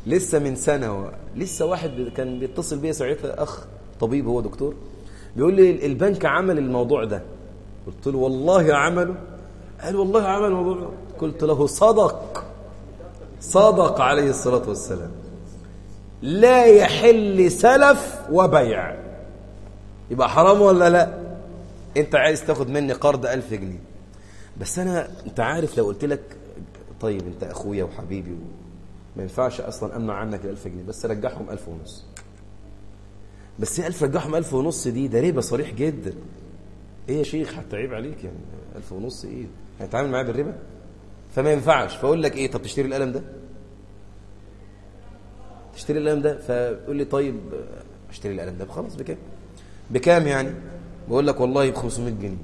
لسه من سنة و... لسه واحد كان بيتصل بيا ساعتها أخ طبيب هو دكتور بيقول لي البنك عمل الموضوع ده قلت له والله عمله قال والله عمل الموضوع ده قلت له صدق صدق عليه الصلاة والسلام لا يحل سلف وبيع يبقى حرام ولا لا انت عايز تاخد مني قرض ألف جنيه بس انا انت عارف لو قلت لك طيب انت اخويا وحبيبي و... ما ينفعش اصلا امنع عنك الألف جنيه بس رجعهم ألف ونص بس ايه ألف رجعهم ألف ونص دي ده ربا صريح جدا ايه يا شيخ حتى عيب عليك يعني ألف ونص ايه هتعامل معايا بالربا فما ينفعش فاقول لك ايه طب تشتري القلم ده تشتري القلم ده فقول لي طيب اشتري القلم ده خلاص بكام بكام يعني بقول لك والله ب 500 جنيه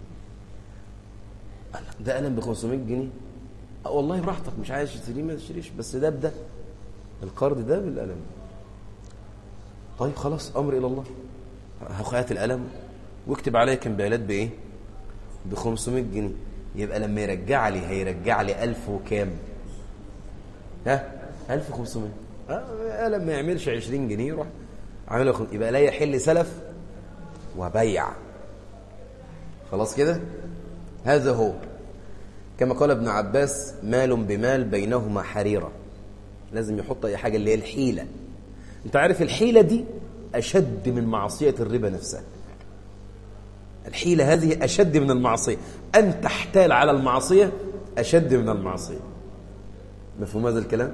ده قلم ب 500 جنيه والله براحتك مش عايز تشتريه ما تشتريش بس ده بده القرض ده بالقلم طيب خلاص امر الى الله هات القلم واكتب عليا كمبيالات بايه ب 500 جنيه يبقى لما يرجع لي هيرجع لي 1000 وكام ها 1500 آه قلم ما يعملش 20 جنيه يروح عامل يبقى لا يحل سلف وبيع خلاص كده هذا هو كما قال ابن عباس مال بمال بينهما حريرة لازم يحط أي حاجة اللي هي الحيلة انت عارف الحيلة دي أشد من معصية الربا نفسها الحيلة هذه أشد من المعصية أن تحتال على المعصية أشد من المعصية مفهوم هذا الكلام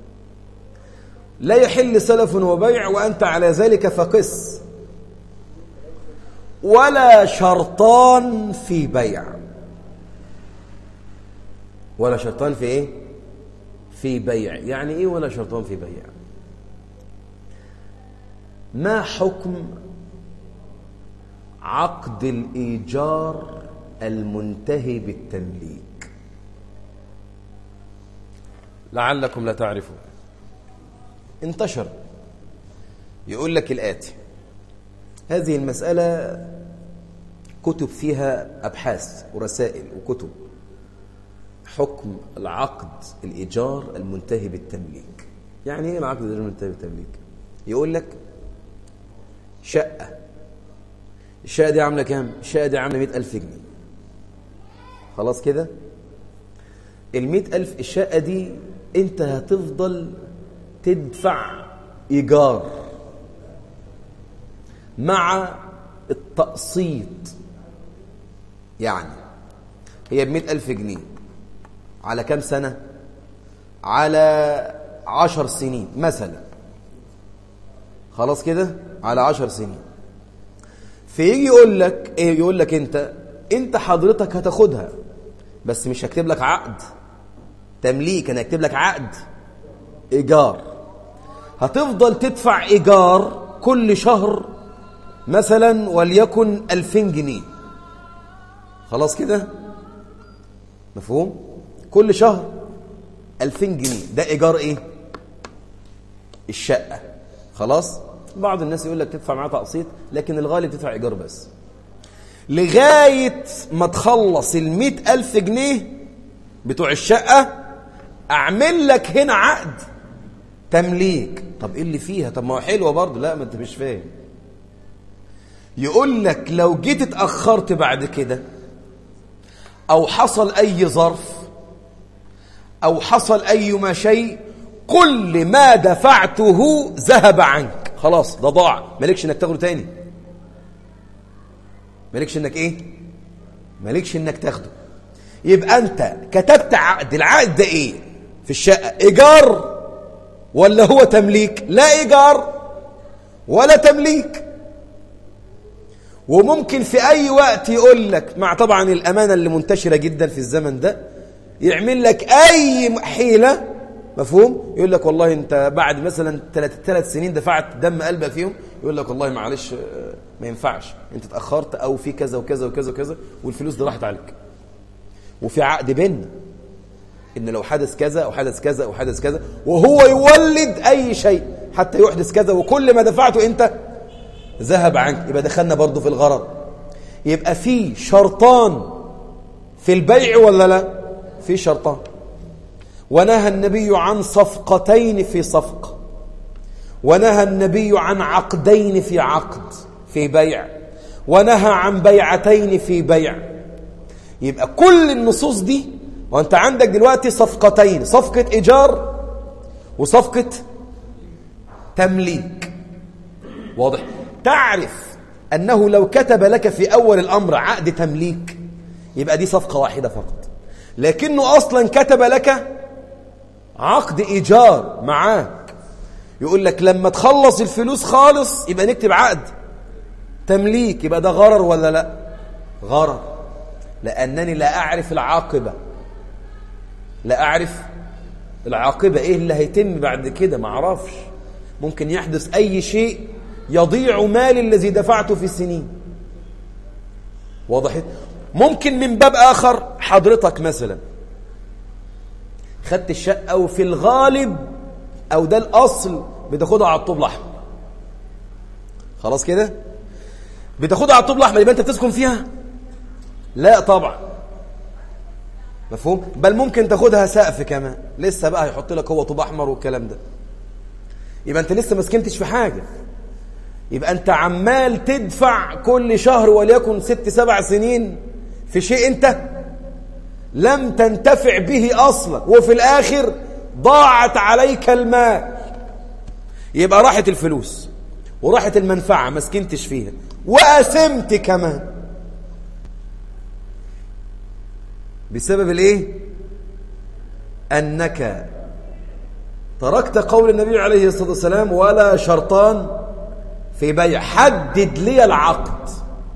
لا يحل سلف وبيع وأنت على ذلك فقس ولا شرطان في بيع ولا شرطان في ايه في بيع يعني ايه ولا شرطان في بيع ما حكم عقد الإيجار المنتهي بالتمليك لعلكم لا تعرفون انتشر يقول لك الآتي هذه المسألة كتب فيها أبحاث ورسائل وكتب حكم العقد الإيجار المنتهي بالتمليك يعني إيه العقد الإيجار المنتهي بالتمليك يقول لك شقة الشقة دي عاملة كام الشقة دي عاملة مئة ألف جنيه خلاص كده المئة ألف الشقة دي أنت هتفضل تدفع إيجار مع التقسيط يعني هي بمئة ألف جنيه على كم سنة على عشر سنين مثلا خلاص كده على عشر سنين فيجي يقول لك ايه يقول لك انت انت حضرتك هتاخدها بس مش هكتب لك عقد تمليك انا هكتب لك عقد ايجار هتفضل تدفع ايجار كل شهر مثلا وليكن 2000 جنيه خلاص كده مفهوم كل شهر 2000 جنيه ده ايجار ايه الشقه خلاص بعض الناس يقول لك تدفع معاه تقسيط لكن الغالب تدفع ايجار بس لغايه ما تخلص ال ألف جنيه بتوع الشقه اعمل لك هنا عقد تمليك طب ايه اللي فيها طب ما هو حلوه برضه لا ما انت مش فاهم يقول لك لو جيت اتاخرت بعد كده او حصل اي ظرف او حصل ايما شيء كل ما دفعته ذهب عنك خلاص ده ضاع مالكش انك تاخده تاني مالكش انك ايه مالكش انك تاخده يبقى انت كتبت عقد العقد ده ايه في الشقه ايجار ولا هو تمليك لا ايجار ولا تمليك وممكن في اي وقت يقول لك مع طبعا الامانه اللي منتشره جدا في الزمن ده يعمل لك اي حيله مفهوم يقول لك والله انت بعد مثلا ثلاث ثلاث سنين دفعت دم قلبك فيهم يقول لك والله معلش ما ينفعش انت اتاخرت او في كذا وكذا وكذا وكذا والفلوس دي راحت عليك وفي عقد بيننا ان لو حدث كذا او حدث كذا او حدث كذا وهو يولد اي شيء حتى يحدث كذا وكل ما دفعته انت ذهب عنك يبقى دخلنا برضه في الغرض يبقى في شرطان في البيع ولا لا في شرطان ونهى النبي عن صفقتين في صفقة ونهى النبي عن عقدين في عقد في بيع ونهى عن بيعتين في بيع يبقى كل النصوص دي وانت عندك دلوقتي صفقتين صفقة إيجار وصفقة تمليك واضح تعرف أنه لو كتب لك في أول الأمر عقد تمليك يبقى دي صفقة واحدة فقط لكنه أصلا كتب لك عقد إيجار معاك يقول لك لما تخلص الفلوس خالص يبقى نكتب عقد تمليك يبقى ده غرر ولا لا غرر لأنني لا أعرف العاقبة لا أعرف العاقبة إيه اللي هيتم بعد كده ما أعرفش ممكن يحدث أي شيء يضيع مالي الذي دفعته في السنين وضحت ممكن من باب آخر حضرتك مثلا خدت الشقة وفي الغالب أو ده الأصل بتاخدها على الطوب الأحمر خلاص كده بتاخدها على الطوب الأحمر يبقى أنت بتسكن فيها لا طبعا مفهوم بل ممكن تاخدها سقف كمان لسه بقى هيحط لك هو طوب أحمر والكلام ده يبقى أنت لسه ما سكنتش في حاجة يبقى أنت عمال تدفع كل شهر وليكن ست سبع سنين في شيء أنت لم تنتفع به أصلا وفي الآخر ضاعت عليك المال يبقى راحت الفلوس وراحت المنفعة ما سكنتش فيها وأسمت كمان بسبب الايه أنك تركت قول النبي عليه الصلاة والسلام ولا شرطان في بيع حدد لي العقد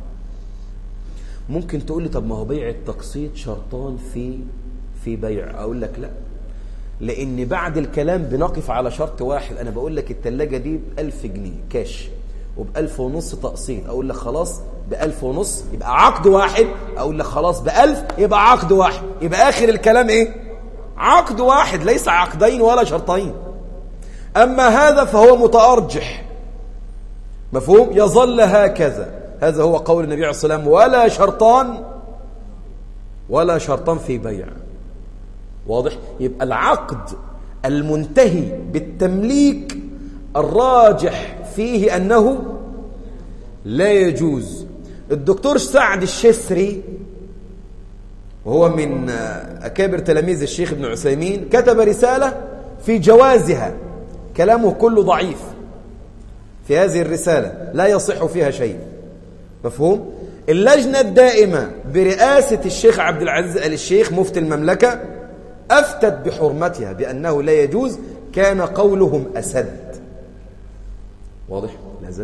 ممكن تقول لي طب ما هو بيع التقسيط شرطان في في بيع اقول لك لا لان بعد الكلام بنقف على شرط واحد انا بقول لك الثلاجه دي ب 1000 جنيه كاش وب 1000 ونص تقسيط اقول لك خلاص ب 1000 ونص يبقى عقد واحد اقول لك خلاص ب 1000 يبقى عقد واحد يبقى اخر الكلام ايه عقد واحد ليس عقدين ولا شرطين اما هذا فهو متارجح مفهوم يظل هكذا هذا هو قول النبي عليه الصلاة والسلام ولا شرطان ولا شرطان في بيع واضح يبقى العقد المنتهي بالتمليك الراجح فيه أنه لا يجوز الدكتور سعد الشسري وهو من أكابر تلاميذ الشيخ ابن عثيمين كتب رسالة في جوازها كلامه كله ضعيف في هذه الرسالة لا يصح فيها شيء مفهوم؟ اللجنة الدائمة برئاسة الشيخ عبد العزيز آل الشيخ مفتي المملكة أفتت بحرمتها بأنه لا يجوز كان قولهم أسد واضح؟ لازم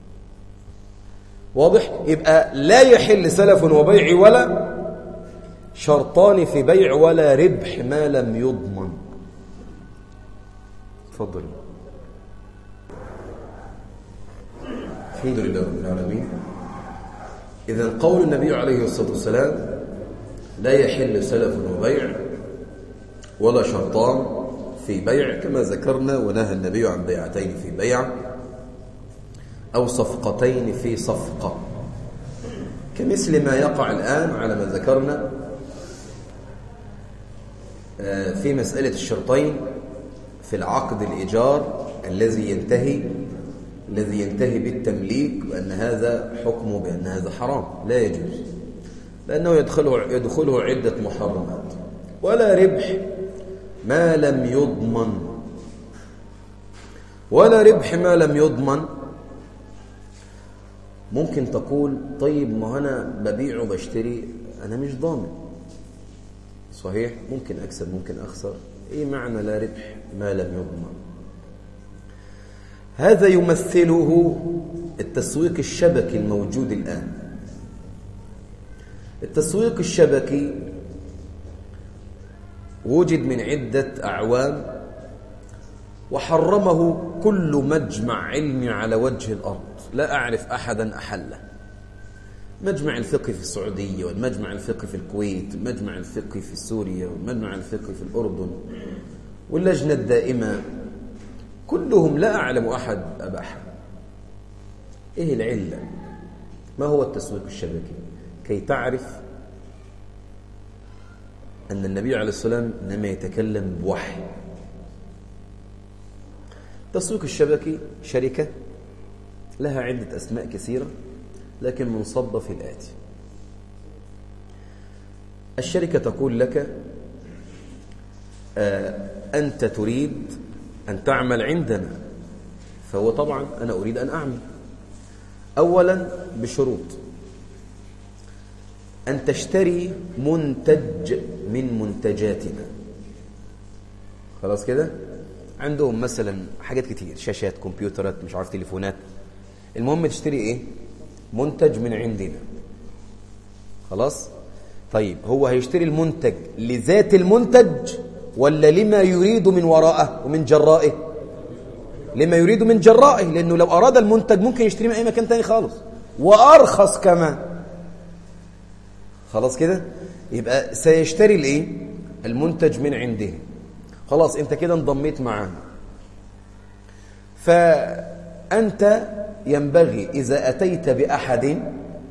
واضح؟ يبقى لا يحل سلف وبيع ولا شرطان في بيع ولا ربح ما لم يضمن تفضل الحمد لله رب العالمين إذا قول النبي عليه الصلاة والسلام لا يحل سلف وبيع ولا شرطان في بيع كما ذكرنا ونهى النبي عن بيعتين في بيع أو صفقتين في صفقة كمثل ما يقع الآن على ما ذكرنا في مسألة الشرطين في العقد الإيجار الذي ينتهي الذي ينتهي بالتمليك وأن هذا حكمه بأن هذا حرام لا يجوز لأنه يدخله, يدخله عدة محرمات ولا ربح ما لم يضمن ولا ربح ما لم يضمن ممكن تقول طيب ما أنا ببيع وبشتري أنا مش ضامن صحيح ممكن أكسب ممكن أخسر إيه معنى لا ربح ما لم يضمن هذا يمثله التسويق الشبكي الموجود الآن التسويق الشبكي وجد من عدة أعوام وحرمه كل مجمع علمي على وجه الأرض لا أعرف أحدا أحله مجمع الفقه في السعودية والمجمع الفقه في الكويت والمجمع الفقه في سوريا والمجمع الفقه في الأردن واللجنة الدائمة كلهم لا أعلم أحد أباحها إيه العلة ما هو التسويق الشبكي كي تعرف أن النبي عليه الصلاة والسلام إنما يتكلم بوحي تسويق الشبكي شركة لها عدة أسماء كثيرة لكن منصبة في الآتي الشركة تقول لك آه أنت تريد أن تعمل عندنا فهو طبعا أنا أريد أن أعمل أولا بشروط أن تشتري منتج من منتجاتنا خلاص كده عندهم مثلا حاجات كتير شاشات كمبيوترات مش عارف تليفونات المهم تشتري ايه منتج من عندنا خلاص طيب هو هيشتري المنتج لذات المنتج ولا لما يريد من وراءه ومن جرائه لما يريد من جرائه لأنه لو أراد المنتج ممكن يشتري من أي مكان تاني خالص وأرخص كمان خلاص كده يبقى سيشتري الايه المنتج من عنده خلاص انت كده انضميت معاه فأنت ينبغي إذا أتيت بأحد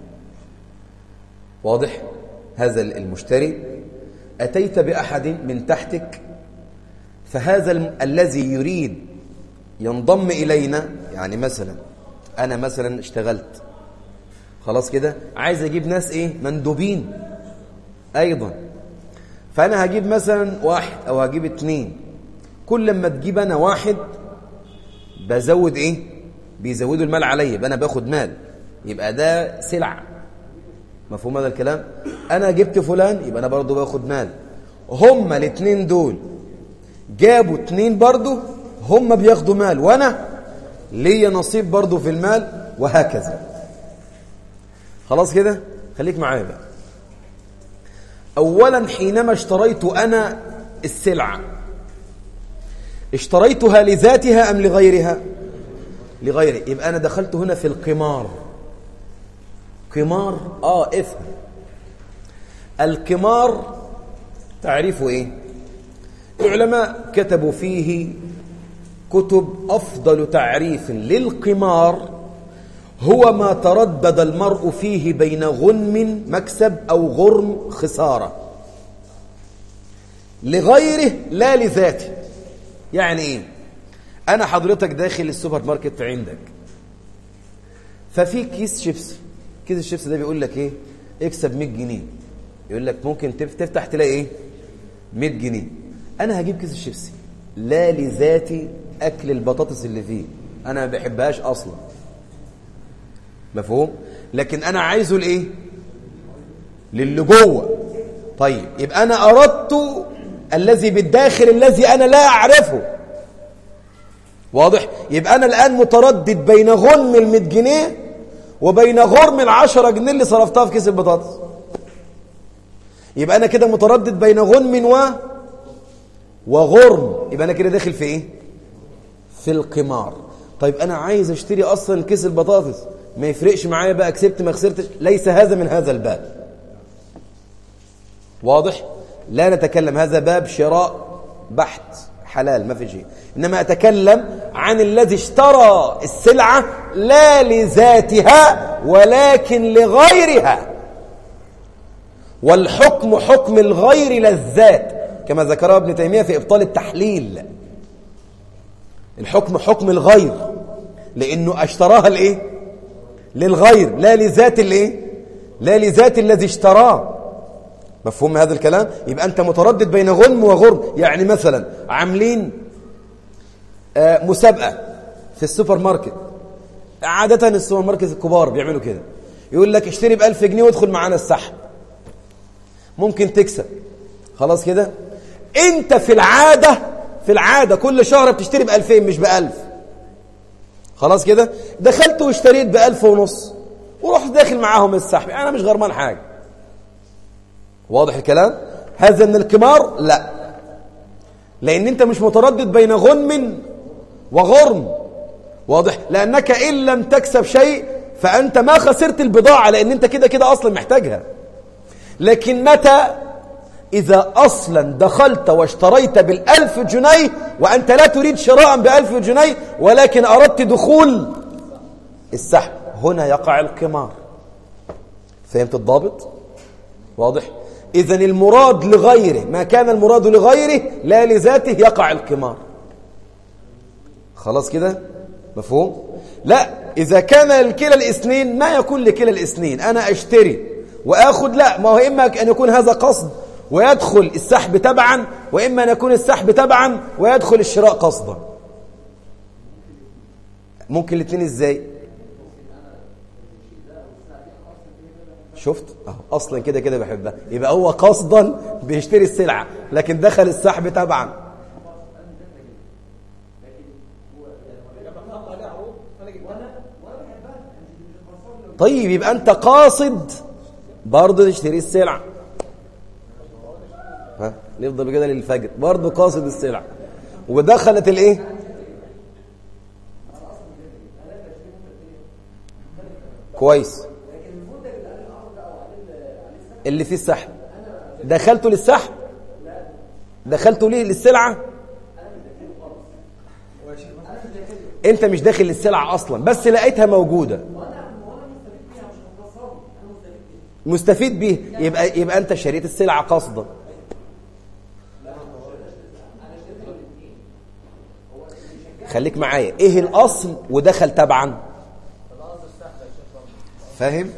واضح هذا المشتري أتيت بأحد من تحتك فهذا الذي يريد ينضم إلينا يعني مثلا أنا مثلا اشتغلت خلاص كده عايز أجيب ناس إيه مندوبين أيضا فأنا هجيب مثلا واحد أو هجيب اتنين كل لما تجيب أنا واحد بزود إيه بيزودوا المال عليا يبقى أنا باخد مال يبقى ده سلع مفهوم هذا الكلام أنا جبت فلان يبقى أنا برضو باخد مال هما الاتنين دول جابوا اتنين برضو هم بياخدوا مال وانا ليا نصيب برضو في المال وهكذا خلاص كده خليك معايا بقى اولا حينما اشتريت انا السلعه اشتريتها لذاتها ام لغيرها لغيرها يبقى انا دخلت هنا في القمار قمار اه افهم القمار تعريفه ايه العلماء كتبوا فيه كتب أفضل تعريف للقمار هو ما تردد المرء فيه بين غنم مكسب أو غرم خسارة لغيره لا لذاته يعني إيه أنا حضرتك داخل السوبر ماركت عندك ففي كيس شيبسي كيس الشيبسي ده بيقول لك إيه اكسب 100 جنيه يقول لك ممكن تفتح تلاقي إيه 100 جنيه أنا هجيب كيس الشيبسي لا لذاتي أكل البطاطس اللي فيه أنا ما بحبهاش أصلا مفهوم لكن أنا عايزه لإيه للي جوه طيب يبقى أنا أردت الذي بالداخل الذي أنا لا أعرفه واضح يبقى أنا الآن متردد بين غنم المئة جنيه وبين غرم العشرة جنيه اللي صرفتها في كيس البطاطس يبقى أنا كده متردد بين غنم و وغرم يبقى أنا كده داخل في إيه في القمار طيب أنا عايز أشتري أصلا كيس البطاطس ما يفرقش معايا بقى كسبت ما خسرتش ليس هذا من هذا الباب واضح لا نتكلم هذا باب شراء بحت حلال ما في شيء إنما أتكلم عن الذي اشترى السلعة لا لذاتها ولكن لغيرها والحكم حكم الغير للذات كما ذكرها ابن تيمية في إبطال التحليل الحكم حكم الغير لأنه اشتراها لإيه للغير لا لذات الإيه لا لذات الذي اشتراه مفهوم هذا الكلام يبقى أنت متردد بين غنم وغرم يعني مثلا عاملين آه مسابقة في السوبر ماركت عادة السوبر ماركت الكبار بيعملوا كده يقول لك اشتري بألف جنيه وادخل معانا السحب ممكن تكسب خلاص كده انت في العادة في العادة كل شهر بتشتري بألفين مش بألف خلاص كده دخلت واشتريت بألف ونص ورحت داخل معاهم السحب انا مش غرمان حاجة واضح الكلام هذا من الكمار لا لان انت مش متردد بين غنم وغرم واضح لانك ان لم تكسب شيء فانت ما خسرت البضاعة لان انت كده كده اصلا محتاجها لكن متى إذا أصلا دخلت واشتريت بالألف جنيه وأنت لا تريد شراء بألف جنيه ولكن أردت دخول السحب هنا يقع القمار فهمت الضابط؟ واضح؟ إذا المراد لغيره ما كان المراد لغيره لا لذاته يقع القمار خلاص كده مفهوم لا إذا كان لكلا الاثنين ما يكون لكلا الاثنين أنا أشتري وآخذ لا ما هو إما أن يكون هذا قصد ويدخل السحب تبعا وإما أن يكون السحب تبعا ويدخل الشراء قصدا ممكن الاثنين ازاي شفت اهو اصلا كده كده بحبها يبقى هو قصدا بيشتري السلعه لكن دخل السحب تبعا طيب يبقى انت قاصد برضه تشتري السلعه ها نفضل كده للفجر برضه قاصد السلعه ودخلت الايه كويس اللي فيه السحب دخلته للسحب دخلته ليه للسلعة انت مش داخل للسلعة اصلا بس لقيتها موجودة مستفيد به يبقى يبقى انت شريت السلعة قصدا خليك معايا ايه الاصل ودخل تبعا فاهم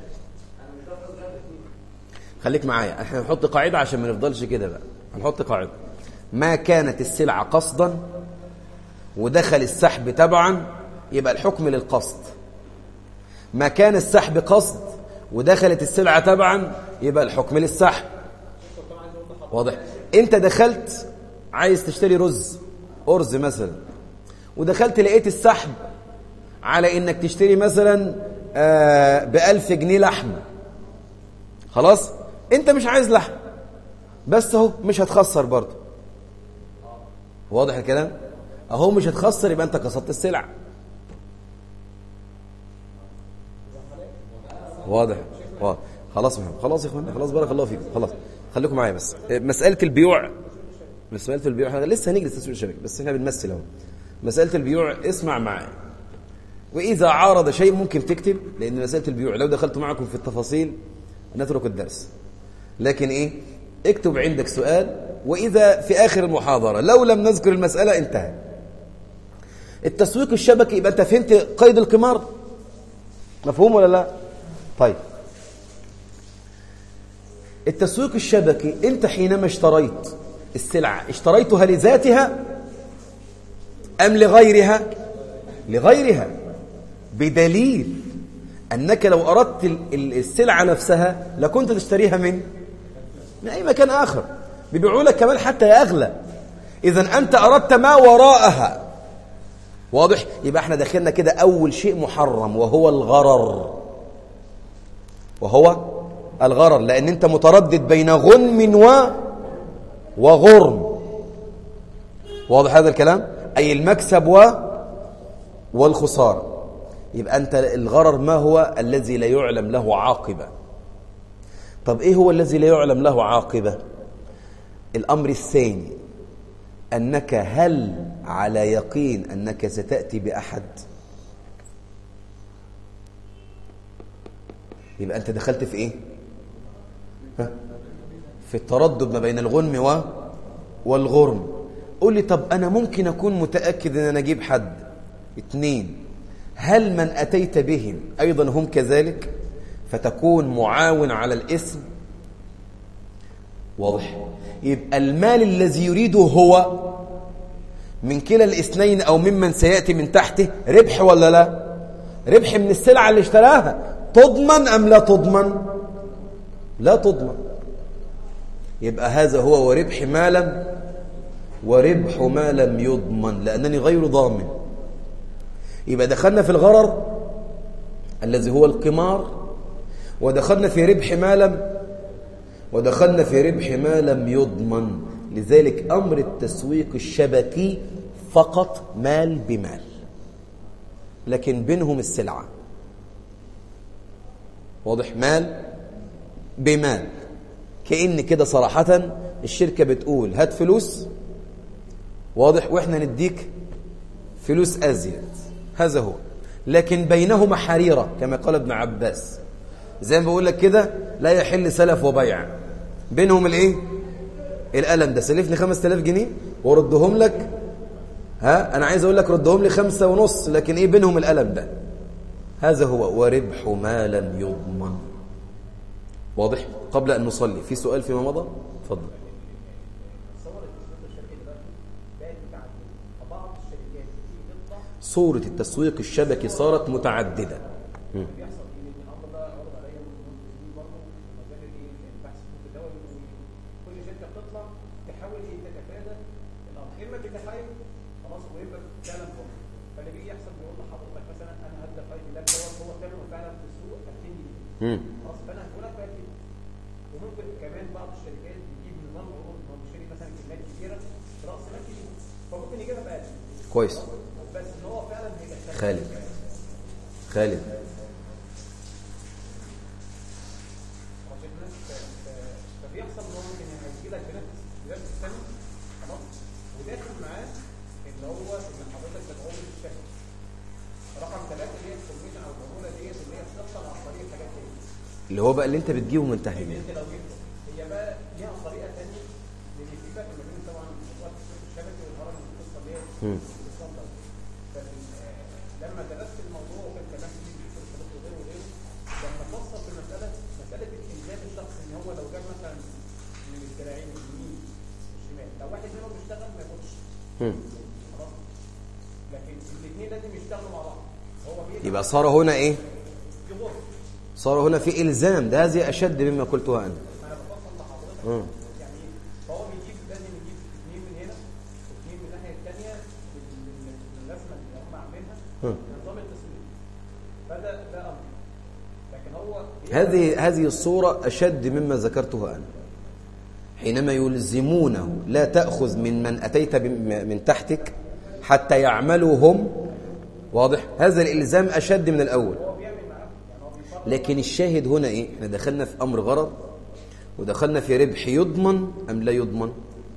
خليك معايا احنا هنحط قاعده عشان ما نفضلش كده بقى هنحط قاعده ما كانت السلعه قصدا ودخل السحب تبعا يبقى الحكم للقصد ما كان السحب قصد ودخلت السلعه تبعا يبقى الحكم للسحب واضح انت دخلت عايز تشتري رز ارز مثلا ودخلت لقيت السحب على انك تشتري مثلا آه بألف جنيه لحمة خلاص انت مش عايز لحم بس اهو مش هتخسر برضه واضح الكلام اهو مش هتخسر يبقى انت قصدت السلع واضح واضح خلاص محمد خلاص يا اخوانا خلاص بارك الله فيكم خلاص خليكم معايا بس مسألة البيوع مسألة البيوع احنا لسه هنيجي لتسويق الشبكة بس احنا بنمثل اهو مسألة البيوع اسمع معايا وإذا عارض شيء ممكن تكتب لأن مسألة البيوع لو دخلت معكم في التفاصيل نترك الدرس لكن إيه اكتب عندك سؤال وإذا في آخر المحاضرة لو لم نذكر المسألة انتهى التسويق الشبكي يبقى أنت فهمت قيد القمار مفهوم ولا لا طيب التسويق الشبكي أنت حينما اشتريت السلعة اشتريتها لذاتها أم لغيرها لغيرها بدليل أنك لو أردت السلعة نفسها لكنت تشتريها من من أي مكان آخر بيبيعوا لك كمان حتى يا أغلى إذا أنت أردت ما وراءها واضح يبقى احنا داخلنا كده أول شيء محرم وهو الغرر وهو الغرر لأن أنت متردد بين غنم و وغرم واضح هذا الكلام أي المكسب و والخسارة يبقى أنت الغرر ما هو الذي لا يعلم له عاقبة طب إيه هو الذي لا يعلم له عاقبة الأمر الثاني أنك هل على يقين أنك ستأتي بأحد يبقى أنت دخلت في إيه ها؟ في التردد ما بين الغنم و والغرم قول لي طب أنا ممكن أكون متأكد أن أنا أجيب حد اثنين هل من أتيت بهم أيضا هم كذلك فتكون معاون على الاسم واضح يبقى المال الذي يريده هو من كلا الاثنين أو ممن سيأتي من تحته ربح ولا لا ربح من السلعة اللي اشتراها تضمن أم لا تضمن لا تضمن يبقى هذا هو وربح ما لم وربح ما لم يضمن لأنني غير ضامن يبقى دخلنا في الغرر الذي هو القمار ودخلنا في ربح ما لم ودخلنا في ربح ما لم يضمن لذلك أمر التسويق الشبكي فقط مال بمال لكن بينهم السلعة واضح مال بمال كأن كده صراحة الشركة بتقول هات فلوس واضح وإحنا نديك فلوس أزيد هذا هو لكن بينهما حريرة كما قال ابن عباس زي ما بقول لك كده لا يحل سلف وبيع بينهم الايه القلم ده سلفني 5000 جنيه وردهم لك ها انا عايز اقول لك ردهم لي خمسة ونص لكن ايه بينهم القلم ده هذا هو وربح ما لم يضمن واضح قبل ان نصلي في سؤال فيما مضى اتفضل صورة التسويق الشبكي صارت متعددة مم. كل شركه بتطلع تحاول ايه تتفادى الامر اما بتحايل خلاص واما فعلا فوق فاللي بيجي يحصل بيقول لحضرتك مثلا انا هبدا فايت ده دوت هو ثمنه فعلا في السوق 2000 جنيه مم. خلاص فانا هديلك بقى كده وممكن كمان بعض الشركات بتجيب نظام عروض ما هو بيشتري مثلا كميات كبيره راس مال كبير فممكن يجيبها بقى كويس بس ان هو فعلا هيدخل خالد خالد فبيحصل ان هو ممكن هيجي لك بنفس بنفس الثمن خلاص وداخل معاه اللي هو ان حضرتك تدعوه بالشكل رقم ثلاثه اللي هي الكوميشن او العموله ديت اللي هي بتحصل عن طريق حاجات تانية اللي هو بقى اللي انت بتجيبه من تحت انت لو جبته هي بقى ليها طريقه ثانيه لان في فرق ما بين طبعا موضوع التسويق الشبكي والهرم والقصه اللي هي مم. الاتصال ده فال- آه، لما درست الموضوع وكان كلام كتير في الشبكات وغيره وغيره لما توصل في المساله مساله الالزام الشخص ان هو لو جاب مثلا من الدراعين اليمين والشمال لو واحد منهم بيشتغل ما ياخدش مم. خلاص لكن الاثنين لازم يشتغلوا مع بعض هو بيبقى يبقى صار هنا ايه في غرفه صار هنا في الزام ده هذه اشد مما قلتها انا انا بفصل لحضرتك مم. يعني ايه فهو بيجيب لازم يجيب اثنين من هنا واثنين من الناحيه الثانيه الرسمه اللي هم عاملينها مم. نظام التسويق فده ده امر لكن هو هذه هذه الصورة أشد مما ذكرته أنا حينما يلزمونه لا تأخذ من من أتيت بم- من تحتك حتى يعملوا هم واضح هذا الإلزام أشد من الأول لكن الشاهد هنا إيه احنا دخلنا في أمر غرض ودخلنا في ربح يضمن أم لا يضمن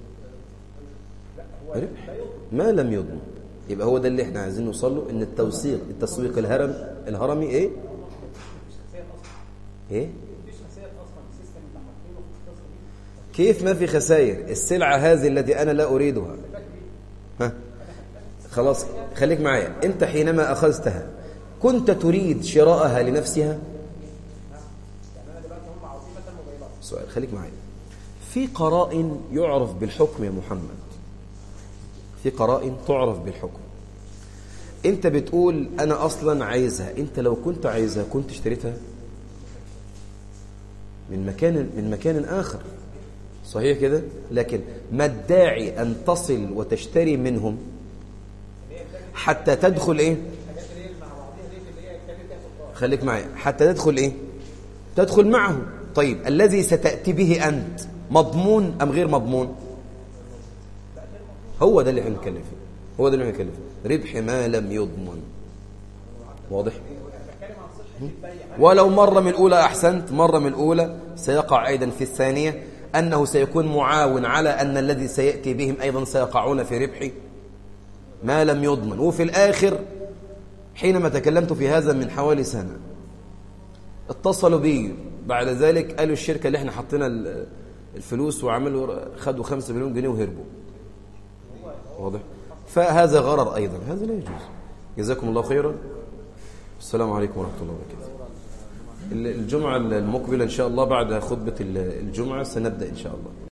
ربح ما لم يضمن يبقى هو ده اللي احنا عايزين نوصل له ان التوثيق التسويق الهرم الهرمي ايه ايه مفيش مسائل اصلا السيستم اللي حاطينه في القصه دي كيف ما في خسائر السلعة هذه التي أنا لا أريدها ها خلاص خليك معايا أنت حينما أخذتها كنت تريد شراءها لنفسها يعني انا دلوقتي هم عاوزين مثلا موبايلات سؤال خليك معايا في قرائن يعرف بالحكم يا محمد في قرائن تعرف بالحكم انت بتقول انا اصلا عايزها انت لو كنت عايزها كنت اشتريتها من مكان من مكان اخر صحيح كده لكن ما الداعي ان تصل وتشتري منهم حتى تدخل ايه خليك معايا حتى تدخل ايه تدخل معه طيب الذي ستأتي به أنت مضمون أم غير مضمون هو ده اللي احنا بنتكلم فيه هو ده اللي احنا بنتكلم فيه ربح ما لم يضمن واضح ولو مرة من الأولى أحسنت مرة من الأولى سيقع أيضا في الثانية أنه سيكون معاون على أن الذي سيأتي بهم أيضا سيقعون في ربح ما لم يضمن وفي الآخر حينما تكلمت في هذا من حوالي سنة اتصلوا بي بعد ذلك قالوا الشركة اللي احنا حطينا ال- الفلوس وعملوا خدوا خمسة مليون جنيه وهربوا واضح فهذا غرر أيضا هذا لا يجوز جزاكم الله خيرا السلام عليكم ورحمة الله وبركاته ال- الجمعة المقبلة إن شاء الله بعد خطبة ال- الجمعة سنبدأ إن شاء الله